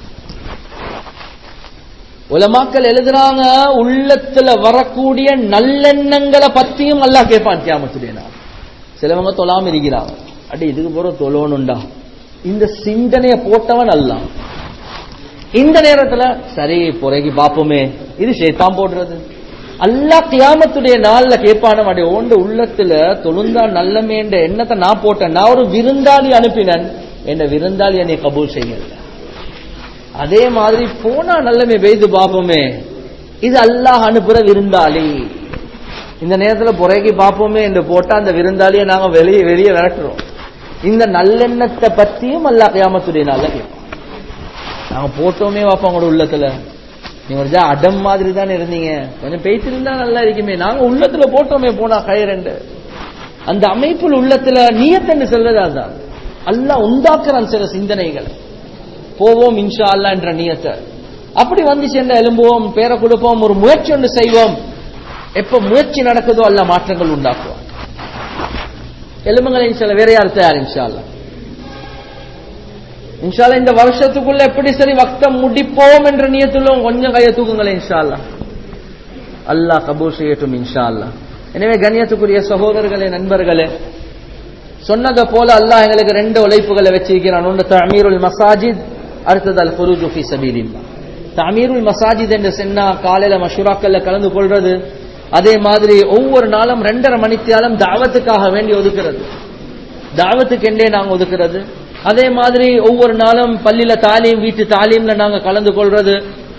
உலமாக்கள் எழுதுறாங்க உள்ளத்துல வரக்கூடிய நல்லெண்ணங்களை பத்தியும் அல்லா கேட்பான் கியாமத்துடைய நாள் சிலவங்க தொழாம இருக்கிறாங்க அடி இதுக்கு போற தொழணுண்டா இந்த சிந்தனைய போட்டவன் அல்ல இந்த நேரத்துல சரி பொறைக்கு பாப்போமே இது சேத்தான் போடுறது அல்லா கியாமத்துடைய நாள்ல கேட்பான அடி ஓண்ட உள்ளத்துல தொழுந்தா நல்லமேன்ற எண்ணத்தை நான் போட்டேன் நான் ஒரு விருந்தாளி அனுப்பினேன் என்ன விருந்தாளி என்னை கபூல் செய்யல அதே மாதிரி போனா நல்லமே பெய்து பாப்போமே இது அல்லாஹ் அனுப்புற விருந்தாளி இந்த நேரத்துல புறைக்கு பாப்போமே என்று போட்டா அந்த விருந்தாளியை நாங்க வெளியே வெளியே விரட்டுறோம் இந்த நல்லெண்ணத்தை பத்தியும் அல்லா கியாமத்துடைய நாள்ல கேட்போம் நாங்க போட்டோமே வாப்போம் உங்களோட உள்ளத்துல நீங்க ஒரு அடம் மாதிரி தானே இருந்தீங்க கொஞ்சம் பேசிருந்தா நல்லா இருக்குமே நாங்க உள்ளத்துல போட்டோமே போனா கயிறண்டு அந்த அமைப்பில் உள்ளத்துல நீயத்தன்னு சொல்றது அதுதான் அல்லா உண்டாக்குறான் சில சிந்தனைகள் போவோம் இன்ஷா அல்லா என்ற நீயத்தை அப்படி வந்து சேர்ந்த எலும்புவோம் பேரை கொடுப்போம் ஒரு முயற்சி ஒன்று செய்வோம் எப்ப முயற்சி நடக்குதோ அல்ல மாற்றங்கள் உண்டாக்குவோம் எலும்புகளை இன்ஷால்ல வேற யார் தயார் இன்ஷா அல்லா இன்ஷால்லா இந்த வருஷத்துக்குள்ள எப்படி சரி வக்தம் முடிப்போம் என்ற நியத்துள்ள கொஞ்சம் கையை தூக்குங்களேன் இன்ஷா அல்லா அல்லாஹ் கபூல் செய்யட்டும் இன்ஷா அல்லா எனவே கண்ணியத்துக்குரிய சகோதரர்களே நண்பர்களே சொன்னதை போல அல்லாஹ் எங்களுக்கு ரெண்டு உழைப்புகளை வச்சிருக்கிறான் ஒன்று தமீருல் மசாஜித் அடுத்தது அல் ஃபுருஜு ஃபி சபீலில்லா தமீருல் மசாஜித் என்று சொன்னா காலையில மஷூராக்கள்ல கலந்து கொள்றது அதே மாதிரி ஒவ்வொரு நாளும் ரெண்டரை மணித்தியாலும் தாவத்துக்காக வேண்டி ஒதுக்குறது தாவத்துக்கு என்றே நாங்க ஒதுக்குறது அதே மாதிரி ஒவ்வொரு நாளும் பள்ளியில தாலீம் வீட்டு தாலீம்ல நாங்க கலந்து கொள்றது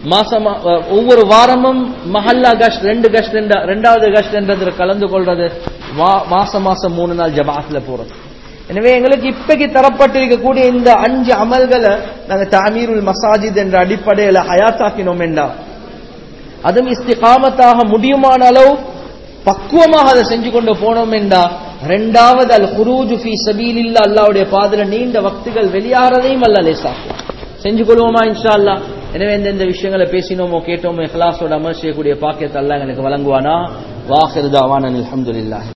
மாசமா அஹ், ஒவ்வொரு வாரமும் மஹல்லா கஷ்ட் ரெண்டு கஷ்ட் ரெண்டா- ரெண்டாவது கஷ்ட் என்றதுல கலந்து கொள்றது வா- மாசம் மாசம் மூணு நாள் ஜமாத்ல போறது எனவே எங்களுக்கு இப்பைக்கு தரப்பட்டிருக்கக்கூடிய இந்த அஞ்சு அமல்களை நாங்க தாமீருல் மசாஜித் என்ற அடிப்படையில ஹயாத்தாக்கினோம் என்றா அதுவும் இஸ்திகாமத்தாக முடியுமான அளவு பக்குவமாக அதை செஞ்சு கொண்டு போனோம் என்றா ரெண்டாவது அல் ஹுரூஜு ஃபி சபீலில்லா அல்லாவுடைய பாதையில நீண்ட வக்துகள் வெளியாகிறதையும் அல்ல லேசாக்குவான் செஞ்சு கொள்வோமா இன்ஷா அல்லாஹ் எனவே எந்தெந்த விஷயங்களை பேசினோமோ கேட்டோமோ இஹ்லாஸோட அமல் செய்யக்கூடிய பாக்கியத்தை அல்லாஹ் எனக்கு வழங்குவானா வாஹிர் தாவான் அல்ஹம்துலில்லாஹ்